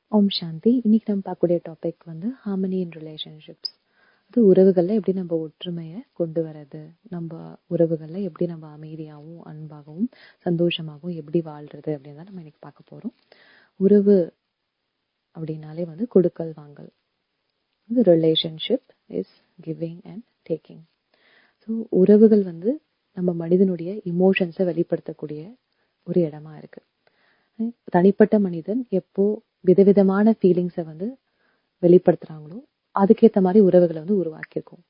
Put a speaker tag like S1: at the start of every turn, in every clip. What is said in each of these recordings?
S1: ஓம் சாந்தி இன்னைக்கு நம்ம பார்க்கக்கூடிய டாபிக் வந்து ஹார்மனி இன் ரிலேஷன்ஷிப்ஸ் அது உறவுகள்ல எப்படி நம்ம ஒற்றுமையை கொண்டு வர்றது நம்ம உறவுகள்ல எப்படி நம்ம அமைதியாகவும் அன்பாகவும் சந்தோஷமாகவும் எப்படி வாழ்றது அப்படின்னு தான் நம்ம இன்னைக்கு பார்க்க போறோம் உறவு அப்படின்னாலே வந்து கொடுக்கல் வாங்கல் இது relationship is giving and taking so உறவுகள் வந்து நம்ம மனிதனுடைய இமோஷன்ஸை வெளிப்படுத்தக்கூடிய ஒரு இடமா இருக்கு தனிப்பட்ட மனிதன் எப்போ விதவிதமான ஃபீலிங்ஸை வந்து வெளிப்படுத்துறாங்களோ அதுக்கேற்ற மாதிரி உறவுகளை வந்து உருவாக்கியிருக்கோம்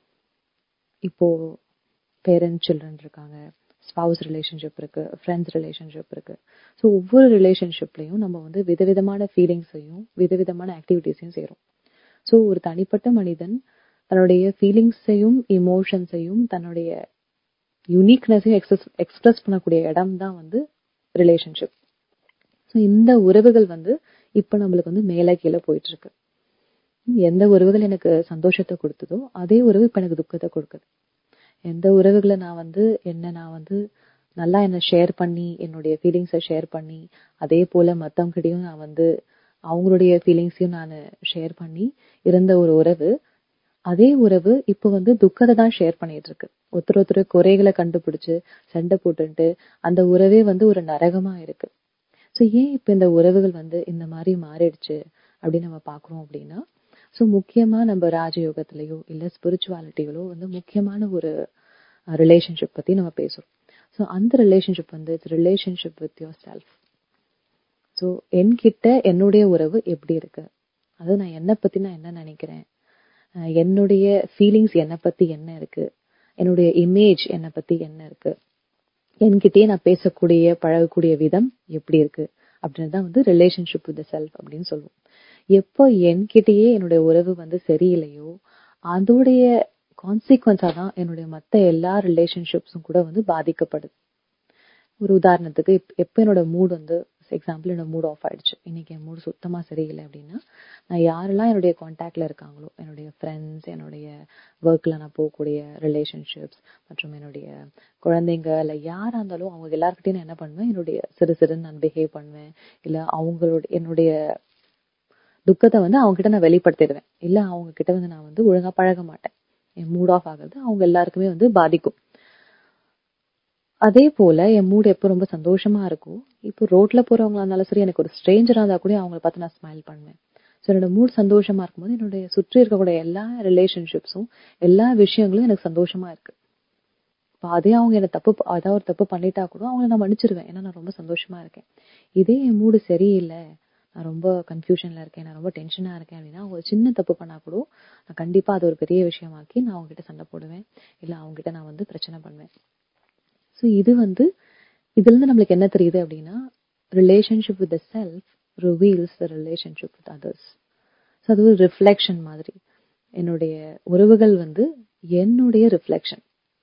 S1: இப்போ பேரண்ட் சில்ட்ரன் இருக்காங்க ஸ்பவுஸ் ரிலேஷன்ஷிப் இருக்கு ஃப்ரெண்ட்ஸ் ரிலேஷன்ஷிப் இருக்கு ஸோ ஒவ்வொரு ரிலேஷன்ஷிப்லையும் நம்ம வந்து விதவிதமான ஃபீலிங்ஸையும் விதவிதமான ஆக்டிவிட்டீஸையும் செய்கிறோம் ஸோ ஒரு தனிப்பட்ட மனிதன் தன்னுடைய ஃபீலிங்ஸையும் இமோஷன்ஸையும் தன்னுடைய யூனிக்னஸையும் எக்ஸஸ் எக்ஸ்பிரஸ் பண்ணக்கூடிய இடம் தான் வந்து ரிலேஷன்ஷிப் ஸோ இந்த உறவுகள் வந்து இப்போ நம்மளுக்கு வந்து மேலே கீழே போயிட்டு இருக்கு எந்த உறவுகள் எனக்கு சந்தோஷத்தை கொடுத்ததோ அதே உறவு இப்போ எனக்கு துக்கத்தை கொடுக்குது எந்த உறவுகளை நான் வந்து என்ன நான் வந்து நல்லா என்னை ஷேர் பண்ணி என்னுடைய ஃபீலிங்ஸை ஷேர் பண்ணி அதே போல மற்றவங்கிட்டையும் நான் வந்து அவங்களுடைய ஃபீலிங்ஸையும் நான் ஷேர் பண்ணி இருந்த ஒரு உறவு அதே உறவு இப்போ வந்து துக்கத்தை தான் ஷேர் பண்ணிட்டு இருக்கு ஒருத்தர் ஒருத்தர் குறைகளை கண்டுபிடிச்சு சண்டை போட்டுட்டு அந்த உறவே வந்து ஒரு நரகமா இருக்கு ஸோ ஏன் இப்போ இந்த உறவுகள் வந்து இந்த மாதிரி மாறிடுச்சு அப்படின்னு நம்ம பார்க்குறோம் அப்படின்னா ஸோ முக்கியமா நம்ம ராஜயோகத்திலேயோ இல்லை ஸ்பிரிச்சுவாலிட்டிகளோ வந்து முக்கியமான ஒரு ரிலேஷன்ஷிப் பத்தி நம்ம பேசுறோம் ஸோ அந்த ரிலேஷன்ஷிப் வந்து it's relationship with yourself so என்கிட்ட என்னுடைய உறவு எப்படி இருக்கு அது நான் என்னை பத்தி நான் என்ன நினைக்கிறேன் என்னுடைய ஃபீலிங்ஸ் என்னை பத்தி என்ன இருக்கு என்னுடைய இமேஜ் என்னை பத்தி என்ன இருக்கு என்கிட்டயே நான் பேசக்கூடிய பழகக்கூடிய விதம் எப்படி இருக்கு அப்படின்னு தான் வந்து ரிலேஷன்ஷிப் வித் செல்ஃப் அப்படின்னு சொல்லுவோம் எப்போ என்கிட்டயே என்னுடைய உறவு வந்து சரியில்லையோ அதோடைய கான்சிக்வன்ஸா தான் என்னுடைய மற்ற எல்லா ரிலேஷன்ஷிப்ஸும் கூட வந்து பாதிக்கப்படுது ஒரு உதாரணத்துக்கு எப்போ என்னோட மூட் வந்து எக்ஸாம்பிள் என்னோட மூட் ஆஃப் ஆயிடுச்சு இன்னைக்கு என் மூடு சுத்தமா சரியில்லை அப்படின்னா நான் யாரெல்லாம் என்னுடைய காண்டாக்ட்ல இருக்காங்களோ என்னுடைய ஃப்ரெண்ட்ஸ் என்னுடைய ஒர்க்ல நான் போகக்கூடிய ரிலேஷன்ஷிப்ஸ் மற்றும் என்னுடைய குழந்தைங்க இல்லை யாரா இருந்தாலும் அவங்க எல்லாருக்கிட்டையும் நான் என்ன பண்ணுவேன் என்னுடைய சிறு சிறுன்னு நான் பிஹேவ் பண்ணுவேன் இல்லை அவங்களோட என்னுடைய துக்கத்தை வந்து அவங்க கிட்ட நான் வெளிப்படுத்திடுவேன் இல்லை அவங்க கிட்ட வந்து நான் வந்து ஒழுங்கா பழக மாட்டேன் என் மூட் ஆஃப் ஆகுறது அவங்க எல்லாருக்குமே வந்து பாதிக்கும் அதே போல என் மூட் எப்போ ரொம்ப சந்தோஷமா இருக்கும் இப்போ ரோட்ல போறவங்களா இருந்தாலும் சரி எனக்கு ஒரு ஸ்ட்ரேஞ்சரா இருந்தா கூட அவங்கள பார்த்து நான் ஸ்மைல் பண்ணுவேன் ஸோ என்னோட மூட் சந்தோஷமா இருக்கும்போது என்னுடைய சுற்றி இருக்கக்கூடிய எல்லா ரிலேஷன்ஷிப்ஸும் எல்லா விஷயங்களும் எனக்கு சந்தோஷமா இருக்கு இப்போ அதே அவங்க என்ன தப்பு ஏதாவது ஒரு தப்பு பண்ணிட்டா கூட அவங்கள நான் மன்னிச்சிருவேன் ஏன்னா நான் ரொம்ப சந்தோஷமா இருக்கேன் இதே என் மூடு சரியில்லை நான் ரொம்ப கன்ஃபியூஷன்ல இருக்கேன் நான் ரொம்ப டென்ஷனா இருக்கேன் அப்படின்னா அவங்க சின்ன தப்பு பண்ணா கூட நான் கண்டிப்பா அது ஒரு பெரிய விஷயமாக்கி நான் அவங்க கிட்ட சண்டை போடுவேன் இல்ல அவங்க கிட்ட நான் வந்து பிரச்சனை பண்ணுவேன் ஸோ இது வந்து இதுல இருந்து நம்மளுக்கு என்ன தெரியுது அப்படின்னா relationship with the self reveals the relationship with others so அது ஒரு ரிஃப்ளெக்ஷன் மாதிரி என்னுடைய உறவுகள் வந்து என்னுடைய ரிஃப்ளெக்ஷன்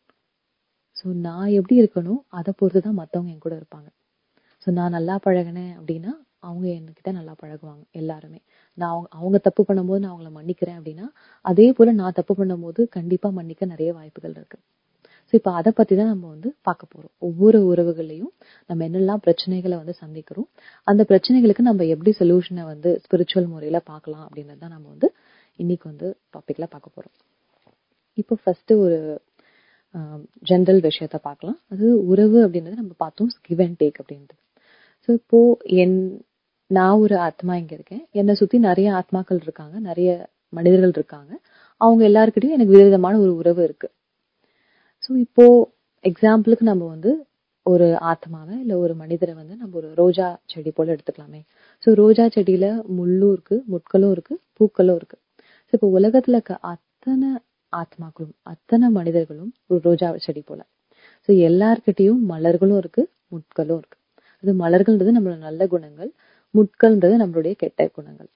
S1: ஸோ நான் எப்படி இருக்கணும் அதை பொறுத்து தான் மற்றவங்க என் கூட இருப்பாங்க ஸோ நான் நல்லா பழகினேன் அப்படின்னா அவங்க என்கிட்ட நல்லா பழகுவாங்க எல்லாருமே நான் அவங்க அவங்க தப்பு பண்ணும்போது நான் அவங்கள மன்னிக்கிறேன் அப்படின்னா அதே போல நான் தப்பு பண்ணும்போது கண்டிப்பா மன்னிக்க நிறைய வாய்ப்புகள் இருக்கு ஸோ இப்போ அதை பத்தி தான் நம்ம வந்து பார்க்க போறோம் ஒவ்வொரு உறவுகள்லையும் நம்ம என்னெல்லாம் பிரச்சனைகளை வந்து சந்திக்கிறோம் அந்த பிரச்சனைகளுக்கு நம்ம எப்படி சொல்யூஷனை வந்து ஸ்பிரிச்சுவல் முறையில பார்க்கலாம் அப்படின்றது தான் நம்ம வந்து இன்னைக்கு வந்து டாபிக்ல பார்க்க போறோம் இப்போ ஃபர்ஸ்ட் ஒரு ஜென்ரல் விஷயத்த பார்க்கலாம் அது உறவு அப்படின்றது நம்ம பார்த்தோம் கிவ் அண்ட் டேக் அப்படின்றது ஸோ இப்போ என் நான் ஒரு ஆத்மா இங்க இருக்கேன் என்னை சுத்தி நிறைய ஆத்மாக்கள் இருக்காங்க நிறைய மனிதர்கள் இருக்காங்க அவங்க எல்லாருக்கிட்டையும் எனக்கு விதவிதமான ஒரு உறவு இருக்கு ஸோ இப்போ எக்ஸாம்பிளுக்கு நம்ம வந்து ஒரு ஆத்மாவை இல்ல ஒரு மனிதரை வந்து நம்ம ஒரு ரோஜா செடி போல எடுத்துக்கலாமே ஸோ ரோஜா செடியில முள்ளும் இருக்கு முட்களும் இருக்கு பூக்களும் இருக்கு ஸோ இப்போ உலகத்துல இருக்க அத்தனை ஆத்மாக்களும் அத்தனை மனிதர்களும் ஒரு ரோஜா செடி போல ஸோ எல்லார்கிட்டையும் மலர்களும் இருக்கு முட்களும் இருக்கு அது மலர்கள்ன்றது நம்மளோட நல்ல குணங்கள் முட்கள்ன்றது நம்மளுடைய கெட்ட குணங்கள்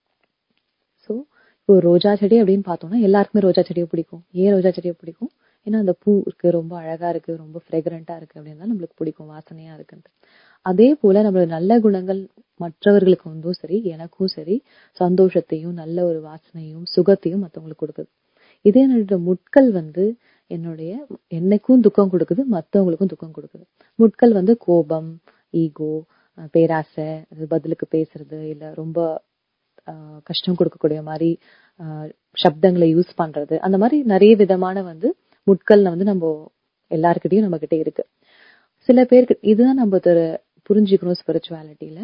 S1: ஸோ இப்போ ரோஜா செடி அப்படின்னு பார்த்தோம்னா எல்லாருக்குமே ரோஜா செடியை பிடிக்கும் ஏன் ரோஜா செடியை பிடிக்கும் ஏன்னா அந்த பூ இருக்கு ரொம்ப அழகா இருக்கு ரொம்ப ஃப்ரெக்ரண்டா இருக்கு அப்படின்னா நம்மளுக்கு பிடிக்கும் வாசனையா இருக்குன்ட்டு அதே போல நம்மளோட நல்ல குணங்கள் மற்றவர்களுக்கு வந்தும் சரி எனக்கும் சரி சந்தோஷத்தையும் நல்ல ஒரு வாசனையும் சுகத்தையும் மற்றவங்களுக்கு கொடுக்குது இதே என்னோட முட்கள் வந்து என்னுடைய என்னைக்கும் துக்கம் கொடுக்குது மற்றவங்களுக்கும் துக்கம் கொடுக்குது முட்கள் வந்து கோபம் ஈகோ பேராசை அது பதிலுக்கு பேசுறது இல்ல ரொம்ப ஆஹ், கஷ்டம் கொடுக்கக்கூடிய மாதிரி ஆஹ், சப்தங்களை யூஸ் பண்றது அந்த மாதிரி நிறைய விதமான வந்து முட்கள் வந்து நம்ம எல்லாருக்கிட்டையும் நம்ம கிட்ட இருக்கு சில பேருக்கு இதுதான் நம்ம தெ- புரிஞ்சுக்கணும் ஸ்பிரிச்சுவாலிட்டியில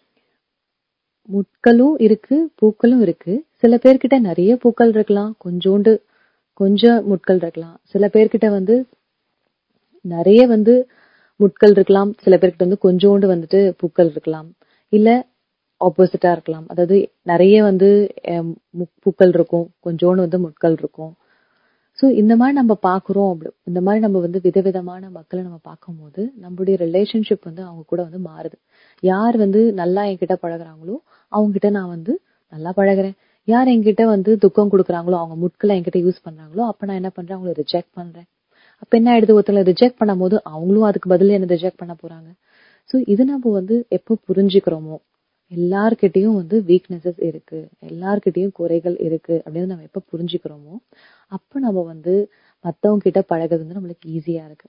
S1: முட்களும் இருக்கு பூக்களும் இருக்கு சில பேர்கிட்ட நிறைய பூக்கள் இருக்கலாம் கொஞ்சோண்டு கொஞ்சம் முட்கள் இருக்கலாம் சில பேர்கிட்ட வந்து நிறைய வந்து முட்கள் இருக்கலாம் சில பேர்கிட்ட வந்து கொஞ்சோண்டு வந்துட்டு பூக்கள் இருக்கலாம் இல்ல ஆப்போசிட்டா இருக்கலாம் அதாவது நிறைய வந்து அஹ், மு- பூக்கள் இருக்கும் கொஞ்சோண்டு வந்து முட்கள் இருக்கும் சோ இந்த மாதிரி நம்ம பாக்குறோம் அப்படி இந்த மாதிரி நம்ம வந்து விதவிதமான மக்களை நம்ம பார்க்கும்போது நம்மளுடைய ரிலேஷன்ஷிப் வந்து அவங்க கூட வந்து மாறுது யார் வந்து நல்லா என்கிட்ட பழகுறாங்களோ அவங்க கிட்ட நான் வந்து நல்லா பழகுறேன் யார் என்கிட்ட வந்து துக்கம் கொடுக்குறாங்களோ அவங்க முட்களை என்கிட்ட யூஸ் பண்றாங்களோ அப்ப நான் என்ன பண்றேன் அவங்கள ரிஜெக்ட் பண்றேன் அப்ப என்ன ஆயிடுது ஒருத்தங்களை ரிஜெக்ட் பண்ணும்போது அவங்களும் அதுக்கு பதில் என்ன ரிஜெக்ட் பண்ண போறாங்க சோ இது நம்ம வந்து எப்போ புரிஞ்சுக்கிறோமோ எல்லார்கிட்டயும் வந்து வீக்னஸஸ் இருக்கு எல்லார்கிட்டயும் குறைகள் இருக்கு அப்படின்னு நம்ம எப்ப புரிஞ்சுக்கிறோமோ அப்ப நம்ம வந்து மத்தவங்க கிட்ட பழகுறது வந்து நம்மளுக்கு ஈஸியா இருக்கு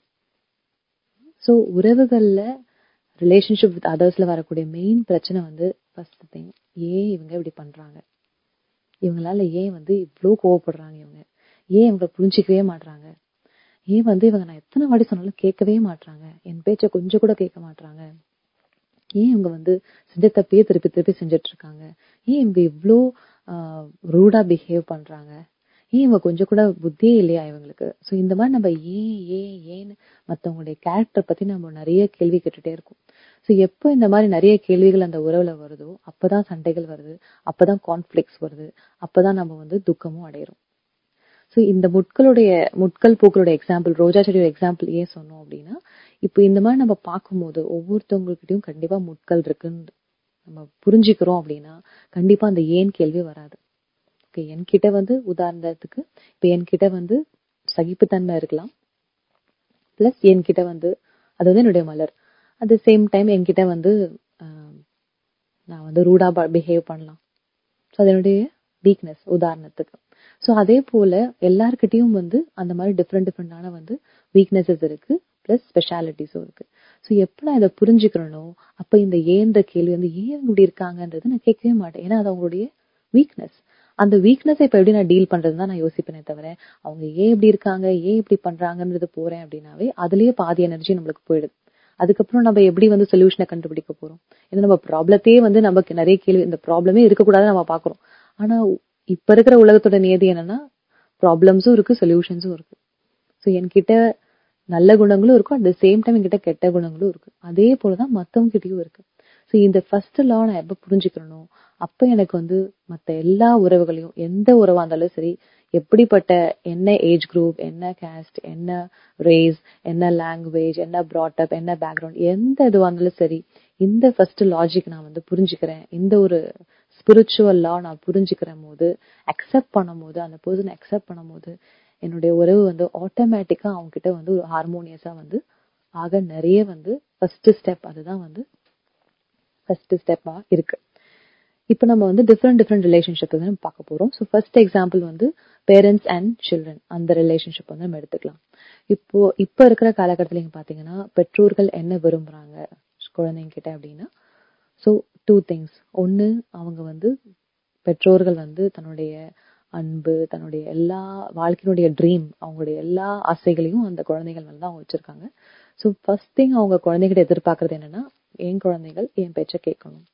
S1: சோ உறவுகள்ல ரிலேஷன்ஷிப் வித் அதர்ஸ்ல வரக்கூடிய மெயின் பிரச்சனை வந்து ஃபர்ஸ்ட் திங் ஏன் இவங்க இப்படி பண்றாங்க இவங்களால ஏன் வந்து இவ்ளோ கோவப்படுறாங்க இவங்க ஏன் இவங்க புரிஞ்சிக்கவே மாட்றாங்க ஏன் வந்து இவங்க நான் எத்தனை வாட்டி சொன்னாலும் கேட்கவே மாட்றாங்க என் பேச்ச கொஞ்சம் கூட கேட்க மாட்றாங்க ஏன் இவங்க வந்து செஞ்ச தப்பையே திருப்பி திருப்பி செஞ்சுட்டு இருக்காங்க ஏன் இவங்க இவ்ளோ ரூடா பிஹேவ் பண்றாங்க ஏன் இவங்க கொஞ்சம் கூட புத்தியே இல்லையா இவங்களுக்கு சோ இந்த மாதிரி நம்ம ஏன் ஏன் ஏன்னு மத்தவங்களுடைய கேரக்டர் பத்தி நம்ம நிறைய கேள்வி கேட்டுட்டே இருக்கோம் சோ எப்போ இந்த மாதிரி நிறைய கேள்விகள் அந்த உறவுல வருதோ அப்பதான் சண்டைகள் வருது அப்பதான் கான்ஃபிளிக்ஸ் வருது அப்பதான் நம்ம வந்து துக்கமும் அடையிறோம் சோ இந்த முட்களுடைய முட்கள் பூக்களுடைய எக்ஸாம்பிள் ரோஜா செடியோட எக்ஸாம்பிள் ஏன் சொன்னோம் அப்படின்னா இப்போ இந்த மாதிரி நம்ம பார்க்கும்போது ஒவ்வொருத்தவங்ககிட்டயும் கண்டிப்பா முட்கள் இருக்குன்னு நம்ம புரிஞ்சுக்கிறோம் அப்படின்னா கண்டிப்பா அந்த ஏன் கேள்வி வராது ஓகே என்கிட்ட வந்து உதாரணத்துக்கு இப்ப என்கிட்ட வந்து சகிப்புத்தன்மை இருக்கலாம் பிளஸ் என்கிட்ட வந்து அது வந்து என்னுடைய மலர் அட் த சேம் டைம் என்கிட்ட வந்து ஆஹ், நான் வந்து ரூடா பிஹேவ் பண்ணலாம் ஸோ அது என்னுடைய வீக்னஸ் உதாரணத்துக்கு ஸோ அதே போல எல்லார்கிட்டயும் வந்து அந்த மாதிரி டிஃப்ரெண்ட் டிஃப்ரெண்டான வந்து வீக்னஸஸ் இருக்கு ப்ளஸ் ஸ்பெஷாலிட்டிஸும் இருக்கு ஸோ எப்போ நான் இதை புரிஞ்சுக்கிறனோ அப்போ இந்த ஏன்ற கேள்வி வந்து ஏன் இவங்க இப்படி இருக்காங்கன்றது நான் கேட்கவே மாட்டேன் ஏன்னா அது அவங்களுடைய வீக்னஸ் அந்த வீக்னஸை இப்போ எப்படி நான் டீல் பண்றது தான் நான் யோசிப்பேனே தவிர அவங்க ஏன் இப்படி இருக்காங்க ஏன் இப்படி பண்றாங்கன்றது போறேன் அப்படின்னாவே அதுலயே பாதி எனர்ஜி நம்மளுக்கு போயிடுது அதுக்கப்புறம் நம்ம எப்படி வந்து சொல்யூஷனை கண்டுபிடிக்க போறோம் ஏன்னா நம்ம ப்ராப்ளத்தையே வந்து நமக்கு நிறைய கேள்வி இந்த ப்ராப்ளமே இருக்கக்கூடாதுன்னு நம்ம பாக்குறோம் ஆனா இப்ப இருக்கிற உலகத்தோட நியதி என்னன்னா ப்ராப்ளம்ஸும் இருக்கு சொல்யூஷன்ஸும் இருக்கு ஸோ என்கிட்ட நல்ல குணங்களும் இருக்கும் அட் த சேம் டைம் என்கிட்ட கெட்ட குணங்களும் இருக்கு அதே போலதான் மத்தவங்க கிட்டயும் இருக்கு ஸோ இந்த ஃபர்ஸ்ட் லா நான் எப்ப புரிஞ்சுக்கிறனோ அப்ப எனக்கு வந்து மத்த எல்லா உறவுகளையும் எந்த உறவா இருந்தாலும் சரி எப்படிப்பட்ட என்ன ஏஜ் குரூப் என்ன காஸ்ட் என்ன ரேஸ் என்ன லாங்குவேஜ் என்ன ப்ராட்டப் என்ன பேக்ரவுண்ட் எந்த இதுவா இருந்தாலும் சரி இந்த ஃபர்ஸ்ட் லாஜிக் நான் வந்து புரிஞ்சுக்கிறேன் இந்த ஒரு ஸ்பிரிச்சுவல் லா நான் புரிஞ்சுக்கிற போது அக்செப்ட் பண்ணும் போது அந்த பர்சன் அக்செப்ட் பண்ணும் போது என்னுடைய உறவு வந்து ஆட்டோமேட்டிக்கா அவங்க கிட்ட வந்து ஒரு ஹார்மோனியஸா வந்து ஆக நிறைய வந்து ஃபர்ஸ்ட் ஸ்டெப் அதுதான் வந்து ஃபர்ஸ்ட் ஸ்டெப்பா இருக்கு இப்போ நம்ம வந்து டிஃப்ரெண்ட் டிஃப்ரெண்ட் ரிலேஷன்ஷிப் வந்து நம்ம பார்க்க போறோம் ஸோ ஃபர்ஸ்ட் எக்ஸாம்பிள் வந்து பேரண்ட்ஸ் அண்ட் சில்ட்ரன் அந்த ரிலேஷன்ஷிப் வந்து நம்ம எடுத்துக்கலாம் இப்போ இப்போ இருக்கிற காலகட்டத்தில் நீங்க பாத்தீங்கன்னா பெற்றோர்கள் என்ன விரும்புறாங்க குழந்தைங்க கிட்ட அப்படின்னா ஸோ டூ திங்ஸ் ஒன்னு அவங்க வந்து பெற்றோர்கள் வந்து தன்னுடைய அன்பு தன்னுடைய எல்லா வாழ்க்கையினுடைய ட்ரீம் அவங்களுடைய எல்லா ஆசைகளையும் அந்த குழந்தைகள் மேல தான் அவங்க வச்சிருக்காங்க ஸோ ஃபர்ஸ்ட் திங் அவங்க குழந்தைகிட்ட எதிர்பார்க்கறது என்னன்னா என் குழந்தைகள் என் பேச்ச கேட்கணும்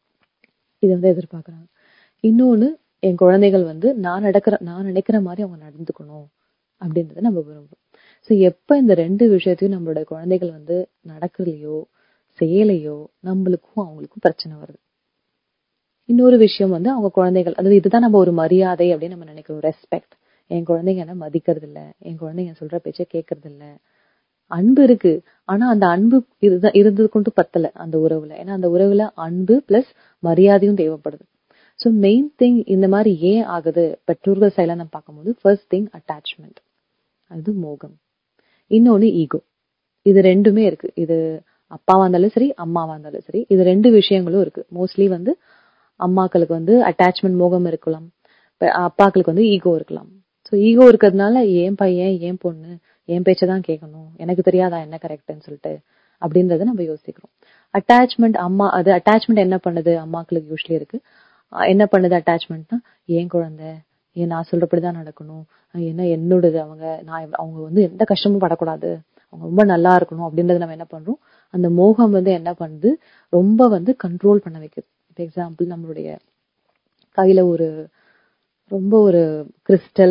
S1: இது வந்து எதிர்பார்க்கறாங்க இன்னொன்னு என் குழந்தைகள் வந்து நான் நடக்கிற நான் நினைக்கிற மாதிரி அவங்க நடந்துக்கணும் அப்படின்றத நம்ம விரும்புறோம் ஸோ எப்ப இந்த ரெண்டு விஷயத்தையும் நம்மளோட குழந்தைகள் வந்து நடக்கலையோ செய்யலையோ நம்மளுக்கும் அவங்களுக்கும் பிரச்சனை வருது இன்னொரு விஷயம் வந்து அவங்க குழந்தைகள் அதாவது இதுதான் நம்ம ஒரு மரியாதை அப்படின்னு நம்ம நினைக்கிறோம் ரெஸ்பெக்ட் என் குழந்தைங்க என்ன மதிக்கிறது இல்ல என் குழந்தைங்க சொல்ற பேச்ச கேட்கறது இல்ல அன்பு இருக்கு ஆனா அந்த அன்பு இதுதான் இருந்தது கொண்டு பத்தல அந்த உறவுல ஏன்னா அந்த உறவுல அன்பு பிளஸ் மரியாதையும் தேவைப்படுது ஸோ மெயின் திங் இந்த மாதிரி ஏன் ஆகுது பெற்றோர்கள் சைட்ல நம்ம பார்க்கும்போது ஃபர்ஸ்ட் திங் அட்டாச்மெண்ட் அது மோகம் இன்னொன்னு ஈகோ இது ரெண்டுமே இருக்கு இது அப்பாவா இருந்தாலும் சரி அம்மாவா இருந்தாலும் சரி இது ரெண்டு விஷயங்களும் இருக்கு மோஸ்ட்லி வந்து அம்மாக்களுக்கு வந்து அட்டாச்மெண்ட் மோகம் இருக்கலாம் இப்ப அப்பாக்களுக்கு வந்து ஈகோ இருக்கலாம் ஸோ ஈகோ இருக்கிறதுனால ஏன் பையன் ஏன் பொண்ணு என் பேச்சை தான் கேட்கணும் எனக்கு தெரியாதா என்ன கரெக்ட்னு சொல்லிட்டு அப்படின்றத நம்ம யோசிக்கிறோம் அட்டாச்மெண்ட் அம்மா அது அட்டாச்மெண்ட் என்ன பண்ணுது அம்மாக்களுக்கு யூஸ்வலி இருக்கு அஹ் என்ன பண்ணுது அட்டாச்மெண்ட்னா ஏன் குழந்தை ஏன் நான் சொல்றபடிதான் நடக்கணும் அஹ் என்ன என்னோடது அவங்க நான் எவ்- அவங்க வந்து எந்த கஷ்டமும் படக்கூடாது அவங்க ரொம்ப நல்லா இருக்கணும் அப்படின்றத நம்ம என்ன பண்றோம் அந்த மோகம் வந்து என்ன பண்ணுது ரொம்ப வந்து கண்ட்ரோல் பண்ண வைக்குது இப்போ எக்ஸாம்பிள் நம்மளுடைய கையில ஒரு ரொம்ப ஒரு கிறிஸ்டல்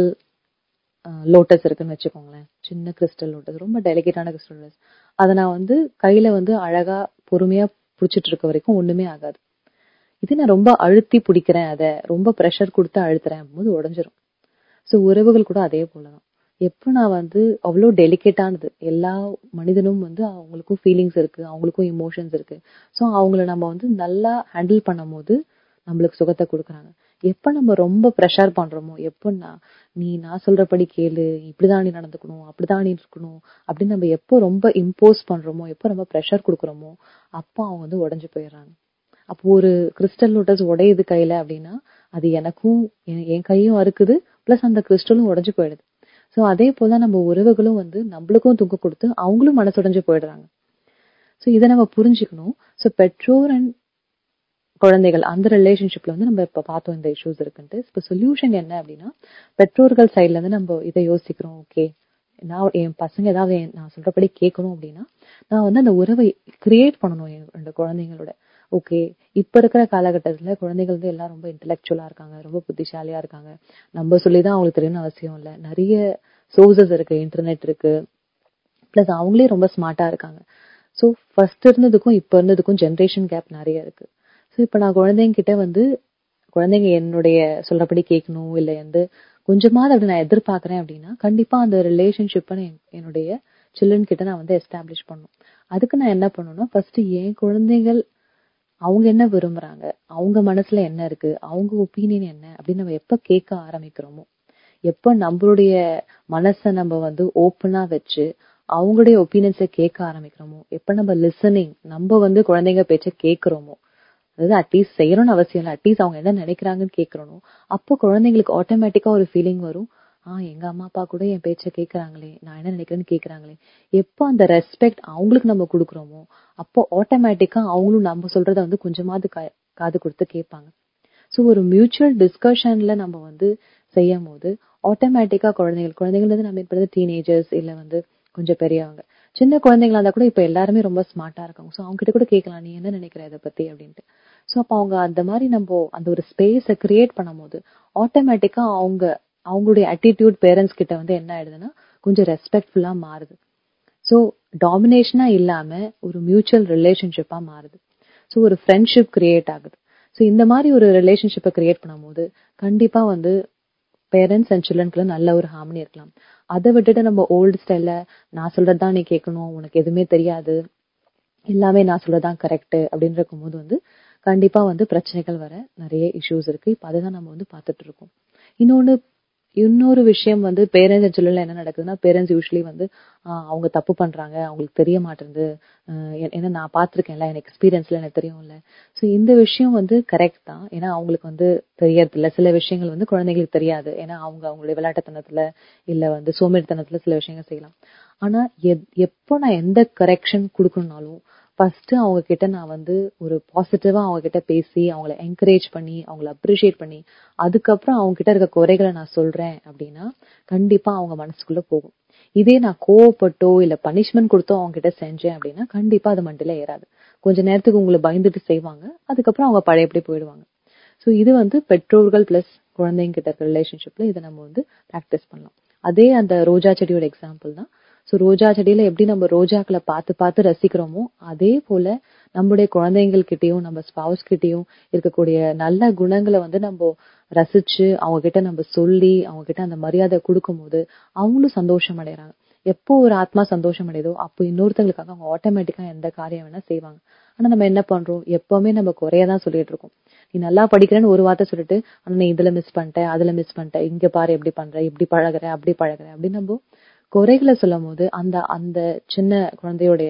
S1: லோட்டஸ் இருக்குன்னு வச்சுக்கோங்களேன் சின்ன கிறிஸ்டல் லோட்டஸ் ரொம்ப டெலிகேட்டான கிறிஸ்டல் லோட்டஸ் அதை நான் வந்து கையில வந்து அழகா பொறுமையா புடிச்சிட்டு இருக்க வரைக்கும் ஒண்ணுமே ஆகாது இது நான் ரொம்ப அழுத்தி பிடிக்கிறேன் அதை ரொம்ப ப்ரெஷர் கொடுத்து அழுத்துறேன் போது உடஞ்சிரும் ஸோ உறவுகள் கூட அதே போலதான் எப்போ நான் வந்து அவ்வளோ டெலிகேட்டானது எல்லா மனிதனும் வந்து அவங்களுக்கும் ஃபீலிங்ஸ் இருக்கு அவங்களுக்கும் இமோஷன்ஸ் இருக்கு ஸோ அவங்கள நம்ம வந்து நல்லா ஹேண்டில் பண்ணும் போது நம்மளுக்கு சுகத்தை கொடுக்குறாங்க எப்ப நம்ம ரொம்ப ப்ரெஷர் பண்றோமோ எப்போ நான் நீ நான் சொல்றபடி கேளு இப்படிதான் நீ நடந்துக்கணும் அப்படிதான் நீ இருக்கணும் அப்படின்னு நம்ம எப்போ ரொம்ப இம்போஸ் பண்றோமோ எப்போ ரொம்ப ப்ரெஷர் கொடுக்குறோமோ அப்போ அவங்க வந்து உடைஞ்சு போயிடுறாங்க அப்போ ஒரு கிறிஸ்டல் லோட்டஸ் உடையுது கையில அப்படின்னா அது எனக்கும் என் என் கையும் அறுக்குது பிளஸ் அந்த கிறிஸ்டலும் உடைஞ்சு போயிடுது சோ அதே போல நம்ம உறவுகளும் வந்து நம்மளுக்கும் துக்கம் கொடுத்து அவங்களும் மனசுடைஞ்சு போயிடுறாங்க சோ இதை நம்ம புரிஞ்சுக்கணும் சோ பெற்றோர் அண்ட் குழந்தைகள் அந்த ரிலேஷன்ஷிப்ல வந்து நம்ம இப்ப பார்த்தோம் இந்த இஷ்யூஸ் இருக்குன்ட்டு இப்ப சொல்யூஷன் என்ன அப்படின்னா பெற்றோர்கள் சைட்ல இருந்து நம்ம இதை யோசிக்கிறோம் ஓகே நான் என் பசங்க ஏதாவது என் நான் சொல்றபடி கேட்கணும் அப்படின்னா நான் வந்து அந்த உறவை கிரியேட் பண்ணணும் என் ரெண்டு குழந்தைங்களோட ஓகே இப்ப இருக்கிற காலகட்டத்துல குழந்தைகள் வந்து எல்லாம் ரொம்ப இன்டெலெக்சுவலா இருக்காங்க ரொம்ப புத்திசாலியா இருக்காங்க நம்ம சொல்லிதான் அவங்களுக்கு தெரியணும்னு அவசியம் இல்ல நிறைய சோர்சஸ் இருக்கு இன்டர்நெட் இருக்கு பிளஸ் அவங்களே ரொம்ப ஸ்மார்ட்டா இருக்காங்க ஸோ ஃபர்ஸ்ட் இருந்ததுக்கும் இப்ப இருந்ததுக்கும் ஜென்ரேஷன் கேப் நிறைய இருக்கு ஸோ இப்போ நான் குழந்தைங்க கிட்ட வந்து குழந்தைங்க என்னுடைய சொல்றபடி கேட்கணும் இல்லை வந்து கொஞ்சமாவது அப்படி நான் எதிர்பார்க்கறேன் அப்படின்னா கண்டிப்பா அந்த ரிலேஷன்ஷிப்பை என்னுடைய சில்ட்ரன் கிட்ட நான் வந்து எஸ்டாப்ளிஷ் பண்ணும் அதுக்கு நான் என்ன பண்ணணும்னா ஃபர்ஸ்ட் என் குழந்தைகள் அவங்க என்ன விரும்புறாங்க அவங்க மனசுல என்ன இருக்கு அவங்க ஒப்பீனியன் என்ன அப்படின்னு நம்ம எப்ப கேட்க ஆரம்பிக்கிறோமோ எப்ப நம்மளுடைய மனசை நம்ம வந்து ஓப்பனா வச்சு அவங்களுடைய ஒப்பீனியன்ஸை கேட்க ஆரம்பிக்கிறோமோ எப்ப நம்ம லிசனிங் நம்ம வந்து குழந்தைங்க பேச்ச கேட்கிறோமோ அதாவது அட்லீஸ்ட் செய்யணும்னு அவசியம் இல்லை அட்லீஸ்ட் அவங்க என்ன நினைக்கிறாங்கன்னு கேட்கறணும் அப்போ குழந்தைங்களுக்கு ஆட்டோமேட்டிக்கா ஒரு ஃபீலிங் வரும் ஆஹ் எங்க அம்மா அப்பா கூட என் பேச்ச கேட்கறாங்களே நான் என்ன நினைக்கிறேன்னு கேட்கறாங்களே எப்போ அந்த ரெஸ்பெக்ட் அவங்களுக்கு நம்ம கொடுக்குறோமோ அப்போ ஆட்டோமேட்டிக்கா அவங்களும் நம்ம சொல்றத வந்து கொஞ்சமாவது கா- காது கொடுத்து கேட்பாங்க ஸோ ஒரு மியூச்சுவல் டிஸ்கஷன்ல நம்ம வந்து செய்யும் போது ஆட்டோமேட்டிக்கா குழந்தைகள் குழந்தைகள் வந்து நம்ம இப்போ டீனேஜர்ஸ் இல்ல வந்து கொஞ்சம் பெரியவங்க சின்ன குழந்தைங்களா இருந்தா கூட இப்ப எல்லாருமே ரொம்ப ஸ்மார்ட்டா இருக்காங்க ஸோ அவங்க கிட்ட கூட கேட்கலாம் நீ என்ன நினைக்கிற இதை பத்தி அப்படின்ட்டு ஸோ அப்போ அவங்க அந்த மாதிரி நம்ம அந்த ஒரு ஸ்பேஸை கிரியேட் பண்ணும்போது ஆட்டோமேட்டிக்கா அவங்க அவங்களுடைய attitude பேரண்ட்ஸ் கிட்ட வந்து என்ன ஆயிடுதுன்னா கொஞ்சம் ரெஸ்பெக்ட்ஃபுல்லா மாறுது ஸோ டாமினேஷனா இல்லாம ஒரு மியூச்சுவல் ரிலேஷன்ஷிப்பா மாறுது ஸோ ஒரு ஃப்ரெண்ட்ஷிப் கிரியேட் ஆகுது ஸோ இந்த மாதிரி ஒரு ரிலேஷன்ஷிப்பை கிரியேட் பண்ணும்போது கண்டிப்பா வந்து பேரண்ட்ஸ் அண்ட் சில்ட்ரனுக்குள்ள நல்ல ஒரு ஹார்மனி இருக்கலாம் அதை விட்டுட்டு நம்ம ஓல்டு ஸ்டைல்ல நான் சொல்றதுதான் நீ கேட்கணும் உனக்கு எதுவுமே தெரியாது எல்லாமே நான் சொல்றதுதான் கரெக்ட் அப்படின்னு இருக்கும்போது வந்து கண்டிப்பா வந்து பிரச்சனைகள் வர நிறைய இஷ்யூஸ் இருக்கு இப்ப அதுதான் நம்ம வந்து பார்த்துட்டு இருக்கோம் இன்னொன்னு இன்னொரு விஷயம் வந்து பேரண்ட்ஸ் அண்ட் சில்ட்ரன்ல என்ன நடக்குதுன்னா பேரண்ட்ஸ் யூஸ்வலி வந்து ஆஹ் அவங்க தப்பு பண்றாங்க அவங்களுக்கு தெரிய மாட்டேங்குது ஆஹ் ஏ- ஏன்னா நான் பார்த்திருக்கேன்ல எனக்கு எக்ஸ்பீரியன்ஸ்ல எனக்கு தெரியும்ல சோ இந்த விஷயம் வந்து கரெக்ட் தான் ஏன்னா அவங்களுக்கு வந்து தெரியறது இல்ல சில விஷயங்கள் வந்து குழந்தைங்களுக்கு தெரியாது ஏன்னா அவங்க அவங்களுடைய விளையாட்டுத்தனத்துல இல்ல வந்து சோம்பேறித்தனத்துல சில விஷயங்கள் செய்யலாம் ஆனா எப்- எப்போ நான் எந்த கரெக்ஷன் கொடுக்கணும்னாலும் ஃபர்ஸ்ட் அவங்க கிட்ட நான் வந்து ஒரு பாசிட்டிவா அவங்க கிட்ட பேசி அவங்கள என்கரேஜ் பண்ணி அவங்கள அப்ரிஷியேட் பண்ணி அதுக்கப்புறம் அவங்க கிட்ட இருக்க குறைகளை நான் சொல்றேன் அப்படின்னா கண்டிப்பா அவங்க மனசுக்குள்ள போகும் இதே நான் கோவப்பட்டோ இல்ல பனிஷ்மெண்ட் கொடுத்தோ அவங்க கிட்ட செஞ்சேன் அப்படின்னா கண்டிப்பா அது மண்டில ஏறாது கொஞ்ச நேரத்துக்கு உங்களை பயந்துட்டு செய்வாங்க அதுக்கப்புறம் அவங்க பழையபடி போயிடுவாங்க சோ இது வந்து பெற்றோர்கள் பிளஸ் குழந்தைங்க கிட்ட இருக்க ரிலேஷன்ஷிப்ல இதை நம்ம வந்து பிராக்டிஸ் பண்ணலாம் அதே அந்த ரோஜா செடியோட எக்ஸாம்பிள் தான் சோ ரோஜா செடியில எப்படி நம்ம ரோஜாக்களை பார்த்து பார்த்து ரசிக்கிறோமோ அதே போல நம்முடைய குழந்தைங்கள் கிட்டயும் நம்ம ஸ்பவுஸ் கிட்டயும் இருக்கக்கூடிய நல்ல குணங்களை வந்து நம்ம ரசிச்சு அவங்க கிட்ட நம்ம சொல்லி அவங்க கிட்ட அந்த மரியாதை கொடுக்கும்போது அவங்களும் சந்தோஷம் அடையறாங்க எப்போ ஒரு ஆத்மா சந்தோஷம் அடையுதோ அப்போ இன்னொருத்தங்களுக்காக அவங்க ஆட்டோமேட்டிக்கா எந்த காரியம் வேணா செய்வாங்க ஆனா நம்ம என்ன பண்றோம் எப்பவுமே நம்ம குறையதான் சொல்லிட்டு இருக்கோம் நீ நல்லா படிக்கிறேன்னு ஒரு வார்த்தை சொல்லிட்டு ஆனா நீ இதுல மிஸ் பண்ணிட்ட அதுல மிஸ் பண்ணிட்ட இங்க பாரு எப்படி பண்ற இப்படி பழகுற அப்படி பழகுற அப்படின்னு நம்ம குறைகளை சொல்லும் போது அந்த அந்த சின்ன குழந்தையுடைய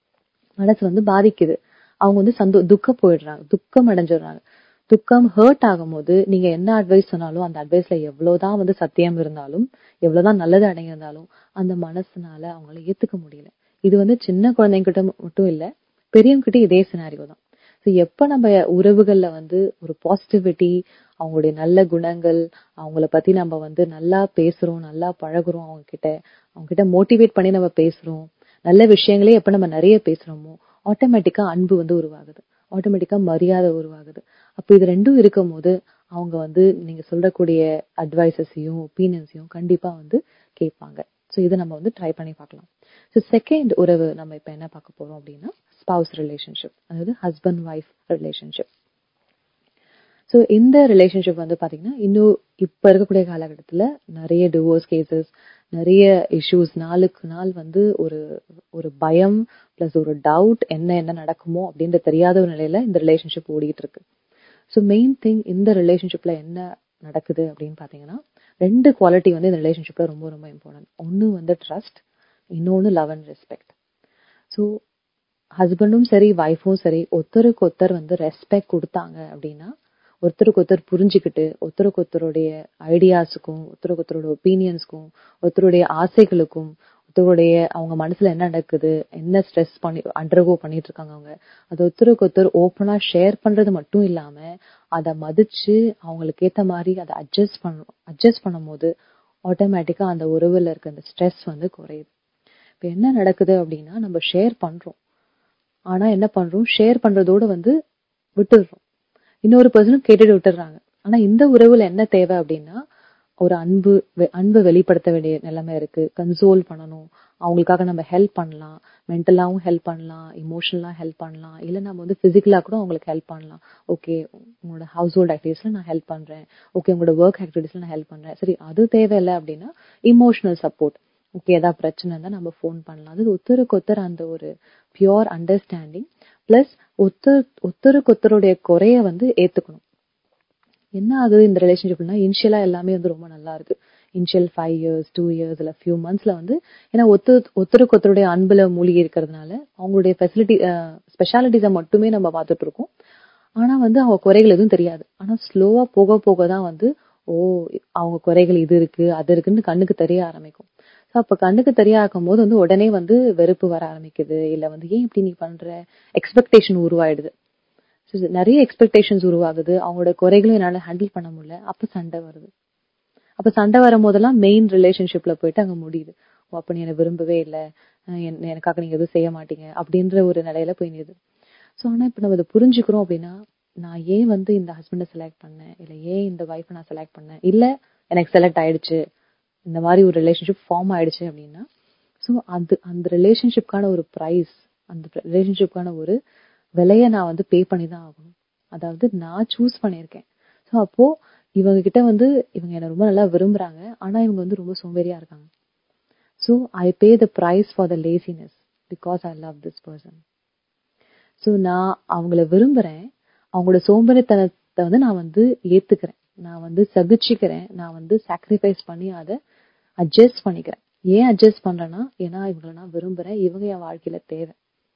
S1: மனசு வந்து பாதிக்குது அவங்க வந்து சந்தோ துக்கம் போயிடுறாங்க துக்கம் அடைஞ்சிடுறாங்க துக்கம் ஹர்ட் ஆகும்போது நீங்க என்ன அட்வைஸ் சொன்னாலும் அந்த அட்வைஸ்ல எவ்வளவுதான் வந்து சத்தியம் இருந்தாலும் எவ்வளவுதான் நல்லது அடங்கியிருந்தாலும் அந்த மனசுனால அவங்களால ஏத்துக்க முடியல இது வந்து சின்ன குழந்தைங்கிட்ட மட்டும் இல்ல பெரியவங்க கிட்ட இதே சினாரியோ தான் ஸோ எப்ப நம்ம உறவுகள்ல வந்து ஒரு பாசிட்டிவிட்டி அவங்களுடைய நல்ல குணங்கள் அவங்கள பத்தி நம்ம வந்து நல்லா பேசுறோம் நல்லா பழகுறோம் அவங்க கிட்ட அவங்க கிட்ட மோட்டிவேட் பண்ணி நம்ம பேசுறோம் நல்ல விஷயங்களே எப்ப நம்ம நிறைய பேசுறோமோ ஆட்டோமேட்டிக்கா அன்பு வந்து உருவாகுது ஆட்டோமேட்டிக்கா மரியாதை உருவாகுது அப்ப இது ரெண்டும் இருக்கும் போது அவங்க வந்து நீங்க சொல்லக்கூடிய அட்வைசஸையும் ஒப்பீனியன்ஸையும் கண்டிப்பா வந்து கேட்பாங்க ஸோ இதை நம்ம வந்து ட்ரை பண்ணி பார்க்கலாம் ஸோ செகண்ட் உறவு நம்ம இப்ப என்ன பார்க்க போறோம் அப்படின்னா ஸ்பவுஸ் ரிலேஷன்ஷிப் அதாவது ஹஸ்பண்ட் ஒய்ஃப் ரிலேஷன்ஷிப் ஸோ இந்த ரிலேஷன்ஷிப் வந்து பாத்தீங்கன்னா இன்னும் இப்ப இருக்கக்கூடிய காலகட்டத்துல நிறைய டிவோர்ஸ் கேசஸ் நிறைய இஷ்யூஸ் நாளுக்கு நாள் வந்து ஒரு ஒரு பயம் பிளஸ் ஒரு டவுட் என்ன என்ன நடக்குமோ அப்படின்ற தெரியாத ஒரு நிலையில இந்த ரிலேஷன்ஷிப் ஓடிட்டு இருக்கு ஸோ மெயின் திங் இந்த ரிலேஷன்ஷிப்ல என்ன நடக்குது அப்படின்னு பாத்தீங்கன்னா ரெண்டு குவாலிட்டி வந்து இந்த ரிலேஷன்ஷிப்ல ரொம்ப ரொம்ப இம்பார்ட்டன்ட் ஒன்னு வந்து ட்ரஸ்ட் இன்னொன்னு லவ் அண்ட் ரெஸ்பெக்ட் ஸோ ஹஸ்பண்டும் சரி ஒய்ஃபும் சரி ஒருத்தருக்கு ஒருத்தர் வந்து ரெஸ்பெக்ட் கொடுத்தாங்க அப்படின்னா ஒருத்தருக்கு ஒருத்தர் புரிஞ்சுக்கிட்டு ஒருத்தருக்கு ஒருத்தருடைய ஐடியாஸுக்கும் ஒருத்தருக்கு ஒருத்தரோட ஒப்பீனியன்ஸ்க்கும் ஒருத்தருடைய ஆசைகளுக்கும் ஒருத்தருடைய அவங்க மனசுல என்ன நடக்குது என்ன ஸ்ட்ரெஸ் பண்ணி அண்டர்கோ பண்ணிட்டு இருக்காங்க அவங்க அதை ஒருத்தருக்கு ஒருத்தர் ஓப்பனா ஷேர் பண்றது மட்டும் இல்லாம அதை மதிச்சு அவங்களுக்கு ஏத்த மாதிரி அதை அட்ஜஸ்ட் பண்ணணும் அட்ஜஸ்ட் பண்ணும் போது ஆட்டோமேட்டிக்கா அந்த உறவுல இருக்க அந்த ஸ்ட்ரெஸ் வந்து குறையுது இப்ப என்ன நடக்குது அப்படின்னா நம்ம ஷேர் பண்றோம் ஆனா என்ன பண்றோம் ஷேர் பண்றதோட வந்து விட்டுடுறோம் இன்னொரு பர்சனும் கேட்டுட்டு விட்டுறாங்க ஆனா இந்த உறவுல என்ன தேவை அப்படின்னா ஒரு அன்பு அன்பு வெளிப்படுத்த வேண்டிய நிலைமை இருக்கு கன்சோல் பண்ணணும் அவங்களுக்காக நம்ம ஹெல்ப் பண்ணலாம் மென்டலாவும் ஹெல்ப் பண்ணலாம் இமோஷனலா ஹெல்ப் பண்ணலாம் இல்ல நம்ம வந்து பிசிக்கலா கூட அவங்களுக்கு ஹெல்ப் பண்ணலாம் ஓகே உங்களோட ஹவுஸ் ஹோல்ட் ஆக்டிவிட்டிஸ்ல நான் ஹெல்ப் பண்றேன் ஓகே உங்களோட ஒர்க் ஆக்டிவிட்டிஸ்ல நான் ஹெல்ப் பண்றேன் சரி அது தேவையில்லை அப்படின்னா இமோஷனல் சப்போர்ட் ஓகே ஏதாவது பிரச்சனை இருந்தா நம்ம ஃபோன் பண்ணலாம் அது ஒருத்தருக்கு ஒருத்தர் அந்த ஒரு பியோர் அண்டர்ஸ்டாண்டிங் பிளஸ் ஒருத்தர் ஒருத்தருக்கு ஒருத்தருடைய குறைய வந்து ஏத்துக்கணும் என்ன ஆகுது இந்த ரிலேஷன்ஷிப்னா இனிஷியலா எல்லாமே வந்து ரொம்ப நல்லா இருக்கு initial five years two years இல்ல ஃபியூ மந்த்ஸ்ல வந்து ஏன்னா ஒத்து ஒருத்தருக்கு ஒருத்தருடைய அன்புல மூழ்கி இருக்கிறதுனால அவங்களுடைய ஃபெசிலிட்டி ஸ்பெஷாலிட்டிஸை மட்டுமே நம்ம பார்த்துட்டு இருக்கோம் ஆனா வந்து அவங்க குறைகள் எதுவும் தெரியாது ஆனா ஸ்லோவா போக போக தான் வந்து ஓ அவங்க குறைகள் இது இருக்கு அது இருக்குன்னு கண்ணுக்கு தெரிய ஆரம்பிக்கும் ஸோ அப்ப கண்ணுக்கு தெரிய ஆக்கும் போது வந்து உடனே வந்து வெறுப்பு வர ஆரம்பிக்குது இல்ல வந்து ஏன் இப்படி நீ பண்ற எக்ஸ்பெக்டேஷன் உருவாயிடுது நிறைய எக்ஸ்பெக்டேஷன்ஸ் உருவாகுது அவங்களோட குறைகளும் என்னால ஹேண்டில் பண்ண முடியல அப்ப சண்டை வருது அப்ப சண்டை வரும் போதெல்லாம் மெயின் ரிலேஷன்ஷிப்ல போயிட்டு அங்க முடியுது ஓ அப்ப நீ என்ன விரும்பவே இல்லை எனக்காக நீங்க எதுவும் செய்ய மாட்டீங்க அப்படின்ற ஒரு நிலையில போய் நிது ஸோ ஆனா இப்ப நம்ம இதை புரிஞ்சுக்கிறோம் அப்படின்னா நான் ஏன் வந்து இந்த ஹஸ்பண்டை செலக்ட் பண்ணேன் இல்ல ஏன் இந்த ஒய்ஃபை நான் செலக்ட் பண்ணேன் இல்ல எனக்கு செலக்ட் ஆயிடுச்சு இந்த மாதிரி ஒரு ரிலேஷன்ஷிப் ஃபார்ம் ஆயிடுச்சு அப்படின்னா ஸோ அது அந்த ரிலேஷன்ஷிப்கான ஒரு ப்ரைஸ் அந்த ரிலேஷன்ஷிப்கான ஒரு விலைய நான் வந்து பே பண்ணி தான் ஆகணும் அதாவது நான் சூஸ் பண்ணியிருக்கேன் ஸோ அப்போ இவங்க கிட்ட வந்து இவங்க என்ன ரொம்ப நல்லா விரும்புறாங்க ஆனா இவங்க வந்து ரொம்ப சோம்பேறியா இருக்காங்க so I pay the price for the laziness because I love this person so நான் அவங்கள விரும்புறேன் அவங்களோட சோம்பேறித்தனத்தை வந்து நான் வந்து ஏத்துக்கிறேன் நான் வந்து சகிச்சுக்கிறேன் நான் வந்து சாக்ரிஃபைஸ் பண்ணி அதை அட்ஜஸ்ட் பண்ணிக்கிறேன் ஏன் அட்ஜஸ்ட் பண்றேன்னா ஏன்னா இவங்களை நான் விரும்புறேன் இவங்க என் வாழ்க்கையில தேவை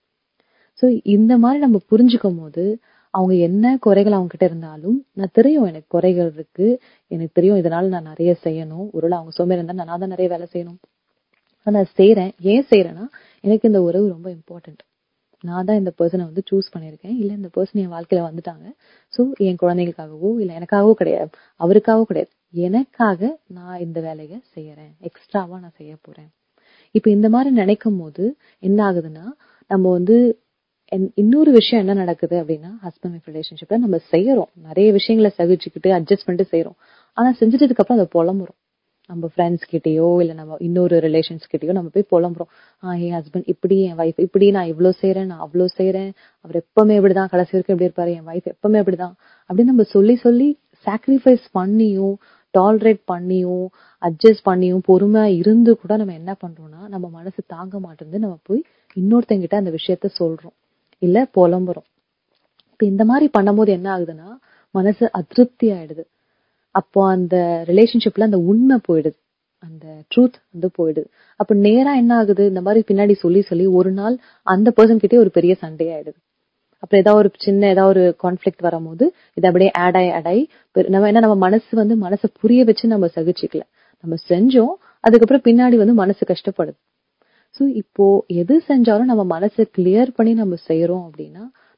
S1: ஸோ இந்த மாதிரி நம்ம புரிஞ்சுக்கும் போது அவங்க என்ன குறைகள் அவங்க கிட்ட இருந்தாலும் நான் தெரியும் எனக்கு குறைகள் இருக்கு எனக்கு தெரியும் இதனால நான் நிறைய செய்யணும் ஒருவேளை அவங்க சோம்பேறி இருந்தா நான் தான் நிறைய வேலை செய்யணும் நான் செய்யறேன் ஏன் செய்யறேன்னா எனக்கு இந்த உறவு ரொம்ப இம்பார்ட்டன்ட் நான் தான் இந்த பர்சனை வந்து சூஸ் பண்ணியிருக்கேன் இல்ல இந்த பர்சன் என் வாழ்க்கையில வந்துட்டாங்க ஸோ என் குழந்தைகளுக்காகவோ இல்ல எனக்காகவோ கிடையாது அவருக்காகவோ கிடையாது எனக்காக நான் இந்த வேலையை செய்யறேன் எக்ஸ்ட்ராவா நான் செய்ய போறேன் இப்ப இந்த மாதிரி நினைக்கும் போது என்ன ஆகுதுன்னா நம்ம வந்து இன்னொரு விஷயம் என்ன நடக்குது அப்படின்னா ஹஸ்பண்ட் ஒய்ஃப் ரிலேஷன்ஷிப்ல நம்ம செய்யறோம் நிறைய விஷயங்களை சகிச்சுக்கிட்டு அட்ஜஸ்ட் பண்ணிட்டு செய்யறோம் ஆனா செஞ்சுட்டதுக்கு அப்புறம் அதை புலம்புறோம் நம்ம ஃப்ரெண்ட்ஸ் கிட்டயோ இல்ல நம்ம இன்னொரு ரிலேஷன்ஸ் கிட்டயோ நம்ம போய் புலம்புறோம் ஆஹ் என் ஹஸ்பண்ட் இப்படி என் ஒய்ஃப் இப்படி நான் இவ்வளவு செய்யறேன் நான் அவ்வளவு செய்யறேன் அவர் எப்பவுமே இப்படிதான் கடைசி வரைக்கும் எப்படி இருப்பாரு என் ஒய்ஃப் எப்பவுமே அப்படிதான் அப்படின்னு நம்ம சொல்லி சொல்லி சாக்ரிஃபைஸ் பண்ணியும் டாலரேட் பண்ணியும் அட்ஜஸ்ட் பண்ணியும் பொறுமையா இருந்து கூட நம்ம என்ன பண்றோம்னா நம்ம மனசு தாங்க மாட்டேங்குது நம்ம போய் இன்னொருத்தங்கிட்ட அந்த விஷயத்த சொல்றோம் இல்ல புலம்புறோம் இப்ப இந்த மாதிரி பண்ணும்போது என்ன ஆகுதுன்னா மனசு அதிருப்தி ஆயிடுது அப்போ அந்த ரிலேஷன்ஷிப்ல அந்த உண்மை போயிடுது அந்த ட்ரூத் வந்து போயிடுது அப்ப நேரா என்ன ஆகுது இந்த மாதிரி பின்னாடி சொல்லி சொல்லி ஒரு நாள் அந்த பர்சன் கிட்டே ஒரு பெரிய சண்டே ஆயிடுது அப்புறம் ஏதாவது ஒரு சின்ன ஏதாவது ஒரு கான்ஃபிளிக் வரும்போது இது அப்படியே ஆட் ஆகி ஆட் ஆகி நம்ம என்ன நம்ம மனசு வந்து மனசை புரிய வச்சு நம்ம சகிச்சுக்கல நம்ம செஞ்சோம் அதுக்கப்புறம் பின்னாடி வந்து மனசு கஷ்டப்படுது ஸோ இப்போ எது செஞ்சாலும் நம்ம மனசை கிளியர் பண்ணி நம்ம செய்யறோம் அப்படின்னா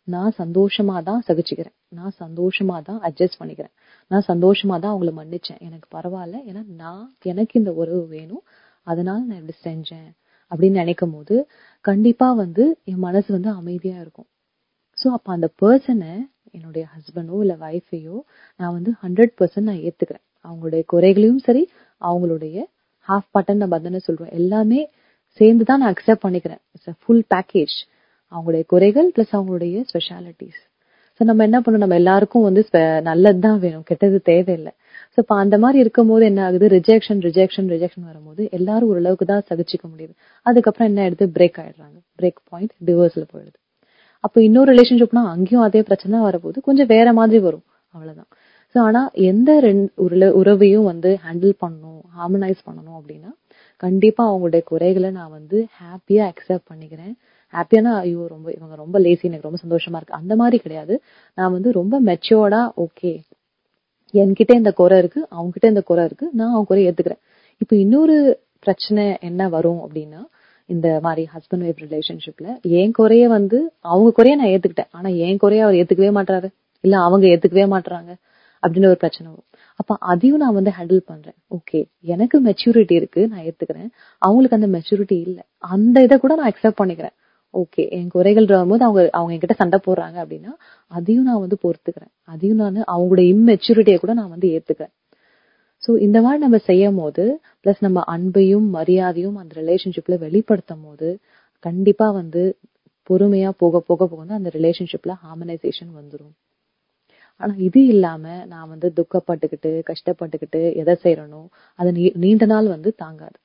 S1: நான் சந்தோஷமா தான் சகிச்சுக்கிறேன் நான் சந்தோஷமா தான் அட்ஜஸ்ட் பண்ணிக்கிறேன் நான் சந்தோஷமா தான் அவங்கள மன்னிச்சேன் எனக்கு பரவாயில்ல ஏன்னா நான் எனக்கு இந்த உறவு வேணும் அதனால நான் இப்படி செஞ்சேன் அப்படின்னு நினைக்கும் போது கண்டிப்பா வந்து என் மனசு வந்து அமைதியா இருக்கும் ஸோ அப்ப அந்த பர்சனை என்னுடைய ஹஸ்பண்டோ இல்ல ஒய்ஃபையோ நான் வந்து ஹண்ட்ரட் பர்சன்ட் நான் ஏத்துக்கிறேன் அவங்களுடைய குறைகளையும் சரி அவங்களுடைய ஹாஃப் பட்டன் நம்ம தானே சொல்றோம் எல்லாமே சேர்ந்து தான் நான் அக்செப்ட் பண்ணிக்கிறேன் இட்ஸ் ஃபுல் பேக்கேஜ் அவங்களுடைய குறைகள் பிளஸ் அவங்களுடைய ஸ்பெஷாலிட்டிஸ் ஸோ நம்ம என்ன பண்ணணும் நம்ம எல்லாருக்கும் வந்து நல்லது தான் வேணும் கெட்டது தேவையில்லை ஸோ இப்போ அந்த மாதிரி இருக்கும்போது என்ன ஆகுது ரிஜெக்ஷன் ரிஜெக்ஷன் ரிஜெக்ஷன் வரும்போது எல்லாரும் ஓரளவுக்கு தான் சகிச்சுக்க முடியுது அதுக்கப்புறம் என்ன ஆயிடுது பிரேக் ஆயிடுறாங்க பிரேக் பாயிண்ட் டிவோர்ஸ்ல போயிடுது அப்போ இன்னொரு ரிலேஷன்ஷிப்னா அங்கேயும் அதே பிரச்சனை வரப்போது கொஞ்சம் வேற மாதிரி வரும் அவ்வளவுதான் ஸோ ஆனா எந்த ரெண்டு உறவையும் வந்து ஹேண்டில் பண்ணணும் ஹார்மனைஸ் பண்ணணும் அப்படின்னா கண்டிப்பா அவங்களுடைய குறைகளை நான் வந்து ஹாப்பியா அக்செப்ட் பண்ணிக்கிறேன் ஹாப்பியானா ஐயோ ரொம்ப இவங்க ரொம்ப லேசி எனக்கு ரொம்ப சந்தோஷமா இருக்கு அந்த மாதிரி கிடையாது நான் வந்து ரொம்ப மெச்சோர்டா ஓகே என்கிட்ட இந்த குறை இருக்கு அவங்க கிட்ட இந்த குறை இருக்கு நான் அவங்க குறை ஏத்துக்கிறேன் இப்போ இன்னொரு பிரச்சனை என்ன வரும் அப்படின்னா இந்த மாதிரி ஹஸ்பண்ட் ஒய்ஃப் ரிலேஷன்ஷிப்ல என் குறைய வந்து அவங்க குறைய நான் ஏத்துக்கிட்டேன் ஆனா என் குறைய அவர் ஏத்துக்கவே மாட்டாரு இல்ல அவங்க ஏத்துக்கவே மாட்டாங்க அப்படின்னு ஒரு பிரச்சனை வரும் அப்ப அதையும் நான் வந்து ஹேண்டில் பண்றேன் ஓகே எனக்கு மெச்சூரிட்டி இருக்கு நான் ஏத்துக்கிறேன் அவங்களுக்கு அந்த மெச்சூரிட்டி இல்ல அந்த இதை கூட நான் அக்செப்ட் பண்ணிக்கிறேன் ஓகே என் குறைகள் வரும்போது அவங்க அவங்க என்கிட்ட சண்டை போடுறாங்க அப்படின்னா அதையும் நான் வந்து பொறுத்துக்கிறேன் அதையும் நான் அவங்களோட இம்மெச்சூரிட்டியை கூட நான் வந்து ஏத்துக்கிறேன் ஸோ இந்த மாதிரி நம்ம செய்யும் போது பிளஸ் நம்ம அன்பையும் மரியாதையும் அந்த ரிலேஷன்ஷிப்ல வெளிப்படுத்தும் போது கண்டிப்பா வந்து பொறுமையா போக போக போக வந்து அந்த ரிலேஷன்ஷிப்ல ஹார்மனைசேஷன் வந்துடும் ஆனா இது இல்லாம நான் வந்து துக்கப்பட்டுக்கிட்டு கஷ்டப்பட்டுக்கிட்டு எதை செய்யறனோ அது நீண்ட நாள் வந்து தாங்காது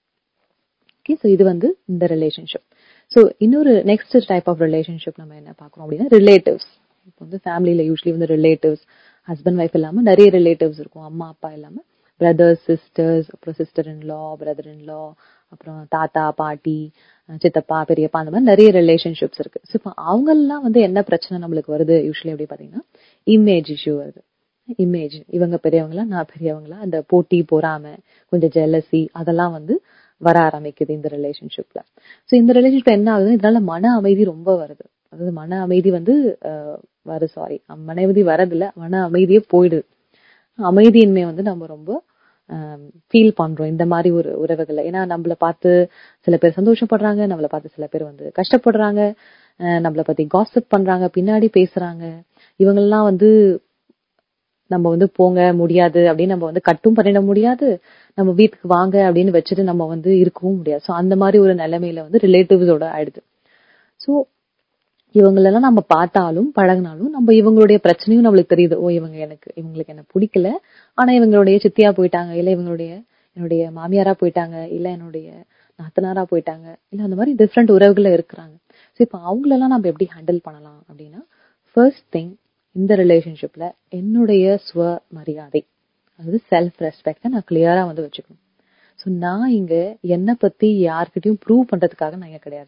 S1: ஓகே ஸோ இது வந்து இந்த ரிலேஷன்ஷிப் ஸோ இன்னொரு நெக்ஸ்ட் டைப் ஆஃப் ரிலேஷன்ஷிப் நம்ம என்ன பார்க்குறோம் அப்படின்னா ரிலேட்டிவ்ஸ் இப்போ வந்து ஃபேமிலியில யூஸ்வலி வந்து ரிலேட்டிவ்ஸ் ஹஸ்பண்ட் ஒய்ஃப் இல்லாம நிறைய ரிலேட்டிவ்ஸ் இருக்கும் அம்மா அப்பா இல்லாம பிரதர்ஸ் சிஸ்டர்ஸ் அப்புறம் sister in law brother in law அப்புறம் தாத்தா பாட்டி சித்தப்பா பெரியப்பா அந்த மாதிரி நிறைய ரிலேஷன்ஷிப்ஸ் இருக்கு ஸோ இப்போ அவங்கெல்லாம் வந்து என்ன பிரச்சனை நம்மளுக்கு வருது யூஸ்வலி எப்படி பாத்தீங்கன்னா இமேஜ் இஷ்யூ வருது இமேஜ் இவங்க பெரியவங்களா நான் பெரியவங்களா அந்த போட்டி பொறாம கொஞ்சம் ஜெலசி அதெல்லாம் வந்து வர ஆரம்பிக்குது இந்த ரிலேஷன்ஷிப்ல ஸோ இந்த ரிலேஷன்ஷிப் என்ன ஆகுதுன்னா இதனால மன அமைதி ரொம்ப வருது அதாவது மன அமைதி வந்து வரு சாரி மன அமைதி வரதில்ல மன அமைதியே போயிடுது அமைதியின்மை வந்து நம்ம ரொம்ப ஃபீல் பண்றோம் இந்த மாதிரி ஒரு உறவுகளை ஏன்னா நம்மள பார்த்து சில பேர் சந்தோஷப்படுறாங்க நம்மள பார்த்து சில பேர் வந்து கஷ்டப்படுறாங்க நம்மள பத்தி காசிப் பண்றாங்க பின்னாடி பேசுறாங்க இவங்கெல்லாம் வந்து நம்ம வந்து போங்க முடியாது அப்படின்னு நம்ம வந்து கட்டும் பண்ணிட முடியாது நம்ம வீட்டுக்கு வாங்க அப்படின்னு வச்சுட்டு நம்ம வந்து இருக்கவும் முடியாது ஸோ அந்த மாதிரி ஒரு நிலைமையில வந்து ரிலேட்டிவ்ஸோட ஆயிடுது ஸோ இவங்களெல்லாம் நம்ம பார்த்தாலும் பழகினாலும் நம்ம இவங்களுடைய பிரச்சனையும் நம்மளுக்கு தெரியுது ஓ இவங்க எனக்கு இவங்களுக்கு என்ன பிடிக்கல ஆனா இவங்களுடைய சித்தியா போயிட்டாங்க இல்ல இவங்களுடைய என்னுடைய மாமியாரா போயிட்டாங்க இல்ல என்னுடைய நாத்தனாரா போயிட்டாங்க இல்ல அந்த மாதிரி டிஃப்ரெண்ட் உறவுகள் இருக்கிறாங்க ஸோ இப்போ அவங்களெல்லாம் நம்ம எப்படி ஹேண்டில் பண்ணலாம் அப்படின்னா ஃபர்ஸ்ட் திங் இந்த ரிலேஷன்ஷிப்ல என்னுடைய ஸ்வ மரியாதை அதாவது செல்ஃப் ரெஸ்பெக்ட நான் கிளியரா வந்து வச்சுக்கணும் ஸோ நான் இங்க என்னை பத்தி யார்கிட்டயும் ப்ரூவ் பண்றதுக்காக நான் இங்க கிடையாது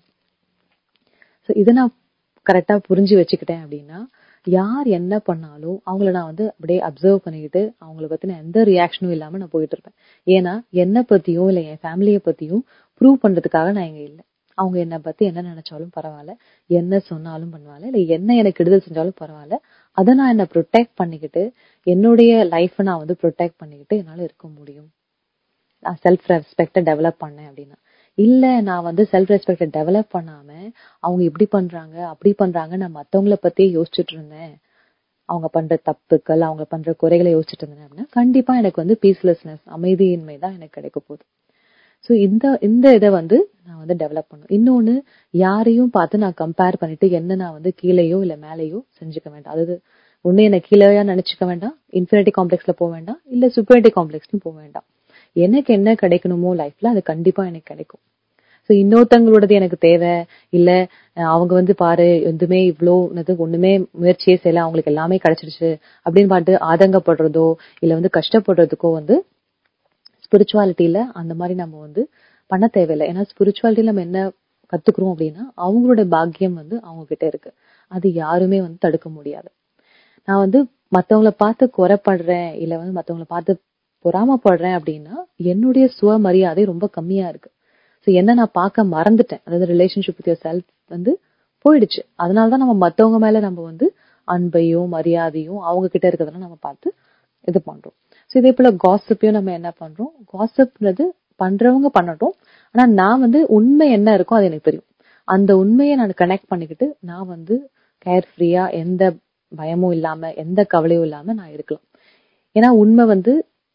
S1: ஸோ இதை நான் கரெக்டா புரிஞ்சு வச்சுக்கிட்டேன் அப்படின்னா யார் என்ன பண்ணாலும் அவங்கள நான் வந்து அப்படியே அப்சர்வ் பண்ணிக்கிட்டு அவங்கள பத்தின எந்த ரியாக்ஷனும் இல்லாம நான் போயிட்டு இருப்பேன் ஏன்னா என்னை பத்தியும் இல்ல என் ஃபேமிலியை பத்தியும் ப்ரூவ் பண்றதுக்காக நான் இங்க இல்லை அவங்க என்னை பத்தி என்ன நினைச்சாலும் பரவாயில்ல என்ன சொன்னாலும் பரவாயில்ல இல்ல என்ன எனக்கு கெடுதல் செஞ்சாலும் பரவாயில்ல அதை நான் என்ன ப்ரொடெக்ட் பண்ணிக்கிட்டு என்னுடைய லைஃப்பை நான் வந்து ப்ரொடெக்ட் பண்ணிக்கிட்டு என்னால இருக்க முடியும் நான் செல்ஃப் ரெஸ்பெக்ட டெவலப் பண்ணேன் அப்படின்னா இல்ல நான் வந்து செல்ஃப் ரெஸ்பெக்ட டெவலப் பண்ணாம அவங்க இப்படி பண்றாங்க அப்படி பண்றாங்க நான் மத்தவங்கள பத்தியே யோசிச்சுட்டு இருந்தேன் அவங்க பண்ற தப்புக்கள் அவங்க பண்ற குறைகளை யோசிச்சுட்டு இருந்தேன் அப்படின்னா கண்டிப்பா எனக்கு வந்து பீஸ்லெஸ்னஸ் அமைதியின்மை தான் எனக்கு கிடைக்க போகுது ஸோ இந்த இந்த இதை வந்து நான் வந்து டெவலப் பண்ணும் இன்னொன்னு யாரையும் பார்த்து நான் கம்பேர் பண்ணிட்டு என்ன நான் வந்து கீழேயோ இல்ல மேலேயோ செஞ்சுக்க வேண்டாம் அதாவது ஒண்ணு என்ன கீழேயா நினைச்சுக்க வேண்டாம் இன்ஃபினிட்டி காம்ப்ளெக்ஸ்ல போக வேண்டாம் இல்ல சுப்பரிட்டி காம்ப்ளெக்ஸ்லயும் போக வேண்டாம் எனக்கு என்ன கிடைக்கணுமோ லைஃப்ல அது கண்டிப்பா எனக்கு கிடைக்கும் ஸோ இன்னொருத்தங்களோடது எனக்கு தேவை இல்ல அவங்க வந்து பாரு எதுவுமே இவ்வளோ ஒண்ணுமே முயற்சியே செய்யல அவங்களுக்கு எல்லாமே கிடைச்சிருச்சு அப்படின்னு பாட்டு ஆதங்கப்படுறதோ இல்ல வந்து கஷ்டப்படுறதுக்கோ வந்து ஸ்பிரிச்சுவாலிட்டியில அந்த மாதிரி நம்ம வந்து பண்ண தேவையில்லை ஏன்னா ஸ்பிரிச்சுவாலிட்டியில நம்ம என்ன கத்துக்கிறோம் அப்படின்னா அவங்களோட பாக்கியம் வந்து அவங்க கிட்ட இருக்கு அது யாருமே வந்து தடுக்க முடியாது நான் வந்து மத்தவங்கள பார்த்து குறைப்படுறேன் இல்ல வந்து மத்தவங்கள பார்த்து பொறாமப்படுறேன் அப்படின்னா என்னுடைய சுவமரியாதை ரொம்ப கம்மியா இருக்கு ஸோ என்ன நான் பார்க்க மறந்துட்டேன் அதாவது ரிலேஷன்ஷிப் வித் யோர் செல்ஃப் வந்து போயிடுச்சு அதனாலதான் நம்ம மத்தவங்க மேல நம்ம வந்து அன்பையும் மரியாதையும் அவங்க கிட்ட இருக்கிறதெல்லாம் நம்ம பார்த்து இது பண்றோம் ஸோ இதே போல காசிப்பையும் நம்ம என்ன பண்றோம் காசிப்ன்றது பண்றவங்க பண்ணட்டும் ஆனா நான் வந்து உண்மை என்ன இருக்கோ அது எனக்கு தெரியும் அந்த உண்மையை நான் கனெக்ட் பண்ணிக்கிட்டு நான் வந்து கேர் ஃப்ரீயா எந்த பயமும் இல்லாம எந்த கவலையும் இல்லாம நான் இருக்கலாம் ஏன்னா உண்மை வந்து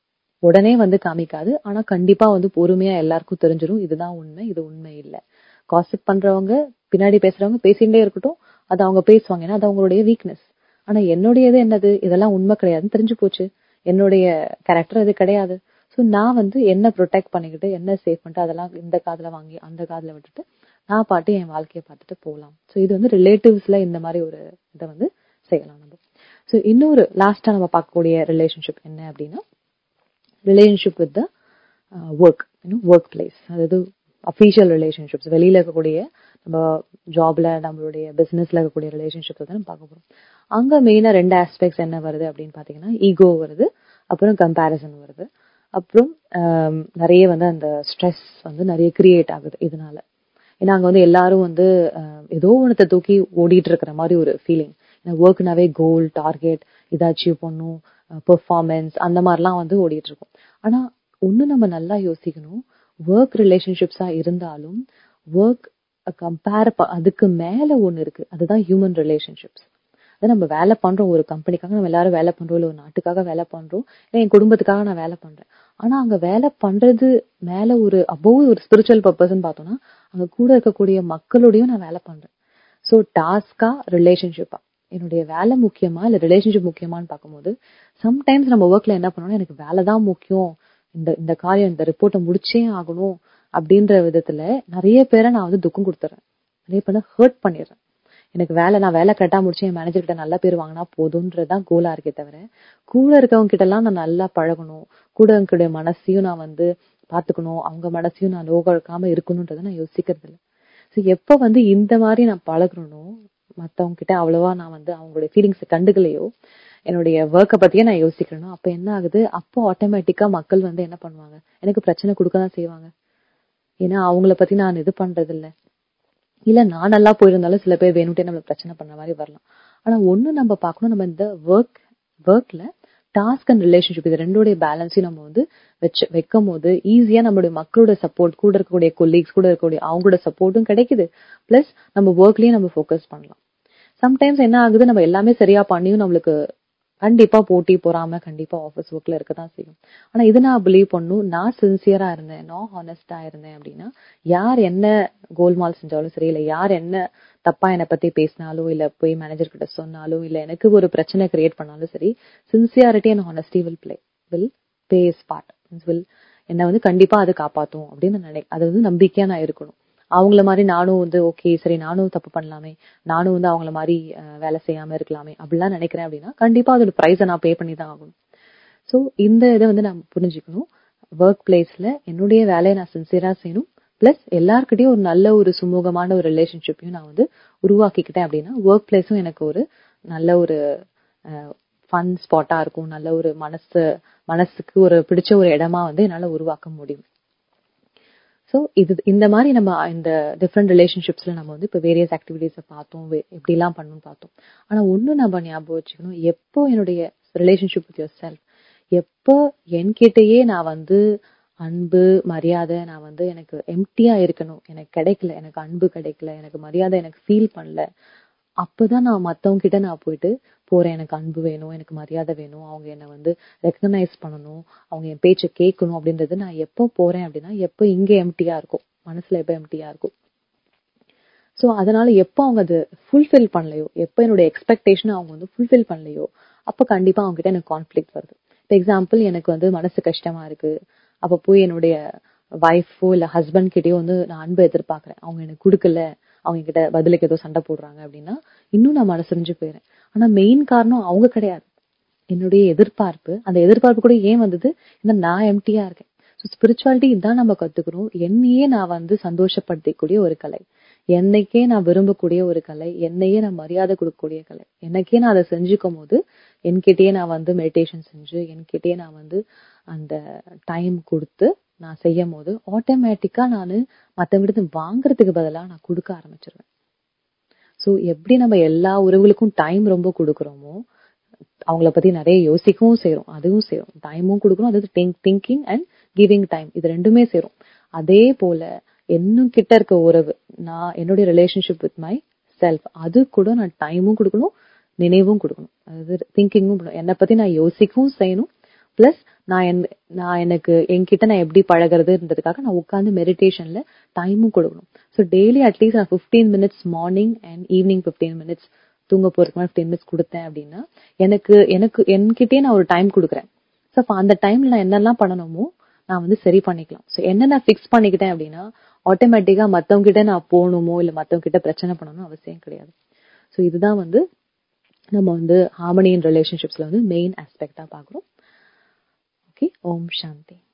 S1: உடனே வந்து காமிக்காது ஆனா கண்டிப்பா வந்து பொறுமையா எல்லாருக்கும் தெரிஞ்சிடும் இதுதான் உண்மை இது உண்மை இல்ல காசிப் பண்றவங்க பின்னாடி பேசுறவங்க பேசிட்டே இருக்கட்டும் அது அவங்க பேசுவாங்க ஏன்னா அது அவங்களுடைய வீக்னஸ் ஆனா என்னுடையது என்னது இதெல்லாம் உண்மை கிடையாதுன்னு தெரிஞ்சு போச்சு என்னுடைய கேரக்டர் அது கிடையாது ஸோ நான் வந்து என்ன ப்ரொடெக்ட் பண்ணிக்கிட்டு என்ன சேஃப் பண்ணிட்டு அதெல்லாம் இந்த காதுல வாங்கி அந்த காதுல விட்டுட்டு நான் பாட்டு என் வாழ்க்கையை பார்த்துட்டு போகலாம் ஸோ இது வந்து ரிலேட்டிவ்ஸ்ல இந்த மாதிரி ஒரு இதை வந்து செய்யலாம் நம்ம ஸோ இன்னொரு லாஸ்டா நம்ம பார்க்கக்கூடிய ரிலேஷன்ஷிப் என்ன அப்படின்னா ரிலேஷன்ஷிப் வித் த ஒர்க் இன்னும் ஒர்க் பிளேஸ் அதாவது அஃபீஷியல் ரிலேஷன்ஷிப்ஸ் வெளியில இருக்கக்கூடிய நம்ம ஜாப்ல நம்மளுடைய பிசினஸ்ல இருக்கக்கூடிய ரிலேஷன்ஷிப் தான் நம்ம பார்க்க போறோம் அங்க மெயினா ரெண்டு ஆஸ்பெக்ட்ஸ் என்ன வருது அப்படின்னு பாத்தீங்கன்னா ஈகோ வருது அப்புறம் கம்பேரிசன் வருது அப்புறம் ஆம், நிறைய வந்து அந்த ஸ்ட்ரெஸ் வந்து நிறைய கிரியேட் ஆகுது இதனால ஏன்னா அங்க வந்து எல்லாரும் வந்து அஹ், ஏதோ ஒன்றத்தை தூக்கி ஓடிட்டு இருக்கிற மாதிரி ஒரு ஃபீலிங் ஏன்னா ஒர்க்னாவே கோல் டார்கெட் இதை அச்சீவ் பண்ணும் பெர்ஃபார்மன்ஸ் அந்த மாதிரிலாம் வந்து ஓடிட்டு இருக்கும் ஆனா ஒண்ணு நம்ம நல்லா யோசிக்கணும் ஒர்க் ரிலேஷன்ஷிப்ஸா இருந்தாலும் ஒர்க் கம்பேர் அதுக்கு மேல ஒண்ணு இருக்கு அதுதான் ஹியூமன் ரிலேஷன்ஷிப்ஸ் அது நம்ம வேலை பண்றோம் ஒரு கம்பெனிக்காக நம்ம எல்லாரும் வேலை பண்றோம் இல்ல ஒரு நாட்டுக்காக வேலை பண்றோம் இல்ல என் குடும்பத்துக்காக நான் வேலை பண்றேன் ஆனா அங்க வேலை பண்றது மேல ஒரு அபோவ் ஒரு ஸ்பிரிச்சுவல் பர்பஸ்ன்னு பார்த்தோம்னா அங்க கூட இருக்கக்கூடிய மக்களோடயும் நான் வேலை பண்றேன் சோ டாஸ்கா ரிலேஷன்ஷிப்பா என்னுடைய வேலை முக்கியமா இல்ல ரிலேஷன்ஷிப் முக்கியமான்னு பார்க்கும்போது சம்டைம்ஸ் நம்ம ஒர்க்ல என்ன பண்ணோம்னா எனக்கு வேலை தான் முக்கியம் இந்த இந்த காரியம் இந்த ரிப்போர்ட்டை முடிச்சே ஆகணும் அப்படின்ற விதத்துல நிறைய பேரை நான் வந்து துக்கம் கொடுத்துறேன் நிறைய பேரை ஹர்ட் பண்ணிடுறேன் எனக்கு வேலை நான் வேலை கரெக்டா முடிச்சு என் மேனேஜர் கிட்ட நல்ல பேர் வாங்கினா போதும்ன்றதுதான் கோலா இருக்கே தவிர கூட இருக்கவங்க கிட்ட எல்லாம் நான் நல்லா பழகணும் கூட இருக்கக்கூடிய மனசையும் நான் வந்து பாத்துக்கணும் அவங்க மனசையும் நான் லோகழக்காம இருக்கணும்ன்றதை நான் யோசிக்கிறது இல்லை ஸோ எப்ப வந்து இந்த மாதிரி நான் பழகுறனோ மத்தவங்க கிட்ட அவ்வளவா நான் வந்து அவங்களுடைய ஃபீலிங்ஸ் கண்டுக்கலையோ என்னுடைய ஒர்க்கை பத்தியே நான் யோசிக்கிறேனோ அப்ப என்ன ஆகுது அப்போ ஆட்டோமேட்டிக்கா மக்கள் வந்து என்ன பண்ணுவாங்க எனக்கு பிரச்சனை கொடுக்க தான் செய்வாங்க ஏன்னா அவங்கள பத்தி நான் இது பண்றது இல்ல இல்ல நான் நல்லா போயிருந்தாலும் சில பேர் வேணும்ட்டே நம்மள பிரச்சனை பண்ண மாதிரி வரலாம் ஆனா ஒண்ணு நம்ம பார்க்கணும் நம்ம இந்த ஒர்க் ஒர்க்ல டாஸ்க் அண்ட் ரிலேஷன்ஷிப் இது ரெண்டோடைய பேலன்ஸையும் நம்ம வந்து வச்சு வைக்கும் போது ஈஸியா நம்மளுடைய மக்களோட சப்போர்ட் கூட இருக்கக்கூடிய கொலீக்ஸ் கூட இருக்கக்கூடிய அவங்களோட சப்போர்ட்டும் கிடைக்குது பிளஸ் நம்ம ஒர்க்லயும் நம்ம ஃபோக்கஸ் பண்ணலாம் சம்டைம்ஸ் என்ன ஆகுது நம்ம எல்லாமே சரியா பண்ணியும் நம்மளுக்கு கண்டிப்பா போட்டி பொறாம கண்டிப்பா ஆஃபீஸ் ஒர்க்ல இருக்கதான் செய்யும் ஆனா இது நான் பிலீவ் பண்ணும் நான் சின்சியரா இருந்தேன் நான் ஹானஸ்டா இருந்தேன் அப்படின்னா யார் என்ன கோல்மால் செஞ்சாலும் சரி இல்ல யார் என்ன தப்பா என்னை பத்தி பேசினாலும் இல்ல போய் மேனேஜர் கிட்ட சொன்னாலும் இல்ல எனக்கு ஒரு பிரச்சனை கிரியேட் பண்ணாலும் சரி sincerity and honesty will play will pay spot will என்னை வந்து கண்டிப்பா அது காப்பாத்தும் அப்படின்னு நான் நினை அது வந்து நம்பிக்கையா நான் இருக்கணும் அவங்கள மாதிரி நானும் வந்து ஓகே சரி நானும் தப்பு பண்ணலாமே நானும் வந்து அவங்கள மாதிரி அஹ், வேலை செய்யாம இருக்கலாமே அப்படிலாம் நினைக்கிறேன் அப்படின்னா கண்டிப்பா அதோட ப்ரைஸை நான் பே பண்ணி தான் ஆகணும் ஸோ இந்த இதை வந்து நான் புரிஞ்சுக்கணும் ஒர்க் பிளேஸ்ல என்னுடைய வேலையை நான் சின்சியரா செய்யணும் பிளஸ் எல்லார்கிட்டயும் ஒரு நல்ல ஒரு சுமூகமான ஒரு ரிலேஷன்ஷிப்பையும் நான் வந்து உருவாக்கிக்கிட்டேன் அப்படின்னா ஒர்க் பிளேஸும் எனக்கு ஒரு நல்ல ஒரு ஃபன் ஸ்பாட்டா இருக்கும் நல்ல ஒரு மனசு மனசுக்கு ஒரு பிடிச்ச ஒரு இடமா வந்து என்னால உருவாக்க முடியும் ஸோ இது இந்த மாதிரி நம்ம இந்த டிஃப்ரெண்ட் ரிலேஷன்ஷிப்ஸ்ல நம்ம வந்து இப்போ வேரியஸ் ஆக்டிவிட்டீஸை பார்த்தோம் வே- எப்படிலாம் பண்ணணும்னு பார்த்தோம் ஆனா ஒண்ணு நம்ம ஞாபகம் வச்சுக்கணும் எப்போ என்னுடைய ரிலேஷன்ஷிப் வித் யோர் செல்ஃப் எப்போ என்கிட்டயே நான் வந்து அன்பு மரியாதை நான் வந்து எனக்கு எம்டியா இருக்கணும் எனக்கு கிடைக்கல எனக்கு அன்பு கிடைக்கல எனக்கு மரியாதை எனக்கு ஃபீல் பண்ணல அப்பதான் நான் மத்தவங்க கிட்ட நான் போயிட்டு போறேன் எனக்கு அன்பு வேணும் எனக்கு மரியாதை வேணும் அவங்க என்னை வந்து ரெக்கக்னைஸ் பண்ணணும் அவங்க என் பேச்சை கேட்கணும் அப்படின்றது நான் எப்போ போறேன் அப்படின்னா எப்போ இங்க எம்டியா இருக்கும் மனசுல எப்போ எம்டியா இருக்கும் சோ அதனால எப்போ அவங்க அது ஃபுல்ஃபில் பண்ணலையோ எப்போ என்னோட எக்ஸ்பெக்டேஷன் அவங்க வந்து ஃபுல்ஃபில் பண்ணலையோ அப்ப கண்டிப்பா அவங்க கிட்ட எனக்கு கான்ஃபிளிக் வருது இப்போ எக்ஸாம்பிள் எனக்கு வந்து மனசு கஷ்டமா இருக்கு அப்ப போய் என்னுடைய ஒய்ஃபோ இல்ல ஹஸ்பண்ட் கிட்டயோ வந்து நான் அன்பை எதிர்பார்க்கறேன் அவங்க எனக்கு கொடுக்கல அவங்க கிட்ட பதிலுக்கு ஏதோ சண்டை போடுறாங்க அப்படின்னா இன்னும் நான் மனசுரிஞ்சு போயிடுறேன் ஆனா மெயின் காரணம் அவங்க கிடையாது என்னுடைய எதிர்பார்ப்பு அந்த எதிர்பார்ப்பு கூட ஏன் வந்தது இந்த நான் எம்டியா இருக்கேன் ஸோ ஸ்பிரிச்சுவாலிட்டி இதான் நம்ம கத்துக்கிறோம் என்னையே நான் வந்து சந்தோஷப்படுத்திக்கூடிய ஒரு கலை என்னைக்கே நான் விரும்பக்கூடிய ஒரு கலை என்னையே நான் மரியாதை கொடுக்கக்கூடிய கலை எனக்கே நான் அதை செஞ்சுக்கும் போது என்கிட்டயே நான் வந்து மெடிடேஷன் செஞ்சு என்கிட்டயே நான் வந்து அந்த டைம் கொடுத்து நான் செய்யும் போது ஆட்டோமேட்டிக்கா நான் மற்றவங்கிட்ட வாங்குறதுக்கு பதிலா நான் கொடுக்க ஆரம்பிச்சிருவேன் ஸோ எப்படி நம்ம எல்லா உறவுகளுக்கும் டைம் ரொம்ப கொடுக்குறோமோ அவங்கள பத்தி நிறைய யோசிக்கவும் செய்றோம் அதுவும் செய்றோம் டைமும் கொடுக்கணும் அதாவது think thinking and giving time இது ரெண்டுமே செய்றோம் அதே போல இன்னும் கிட்ட இருக்க உறவு நான் என்னுடைய ரிலேஷன்ஷிப் வித் மை செல்ஃப் அது கூட நான் டைமும் கொடுக்கணும் நினைவும் கொடுக்கணும் அதாவது திங்கிங்கும் என்னை பத்தி நான் யோசிக்கவும் செய்யணும் பிளஸ் நான் என் நான் எனக்கு என்கிட்ட நான் எப்படி பழகிறதுன்றதுக்காக நான் உட்காந்து மெடிடேஷன்ல டைமும் கொடுக்கணும் ஸோ டெய்லி அட்லீஸ்ட் நான் fifteen minutes morning and evening fifteen minutes தூங்க போறதுக்கு மாதிரி ஃபிஃப்டீன் மினிட்ஸ் கொடுத்தேன் அப்படின்னா எனக்கு எனக்கு என்கிட்டயே நான் ஒரு டைம் கொடுக்குறேன் ஸோ அப்போ அந்த டைம்ல நான் என்னெல்லாம் பண்ணணுமோ நான் வந்து சரி பண்ணிக்கலாம் ஸோ என்ன நான் ஃபிக்ஸ் பண்ணிக்கிட்டேன் அப்படின்னா ஆட்டோமேட்டிக்கா மத்தவங்க கிட்ட நான் போகணுமோ இல்ல மத்தவங்க கிட்ட பிரச்சனை பண்ணணும் அவசியம் கிடையாது ஸோ இதுதான் வந்து நம்ம வந்து ஹார்மனி இன் ரிலேஷன்ஷிப்ஸ்ல வந்து மெயின் ஆஸ்பெக்டா பாக்குறோம் ஓகே ஓம் சாந்தி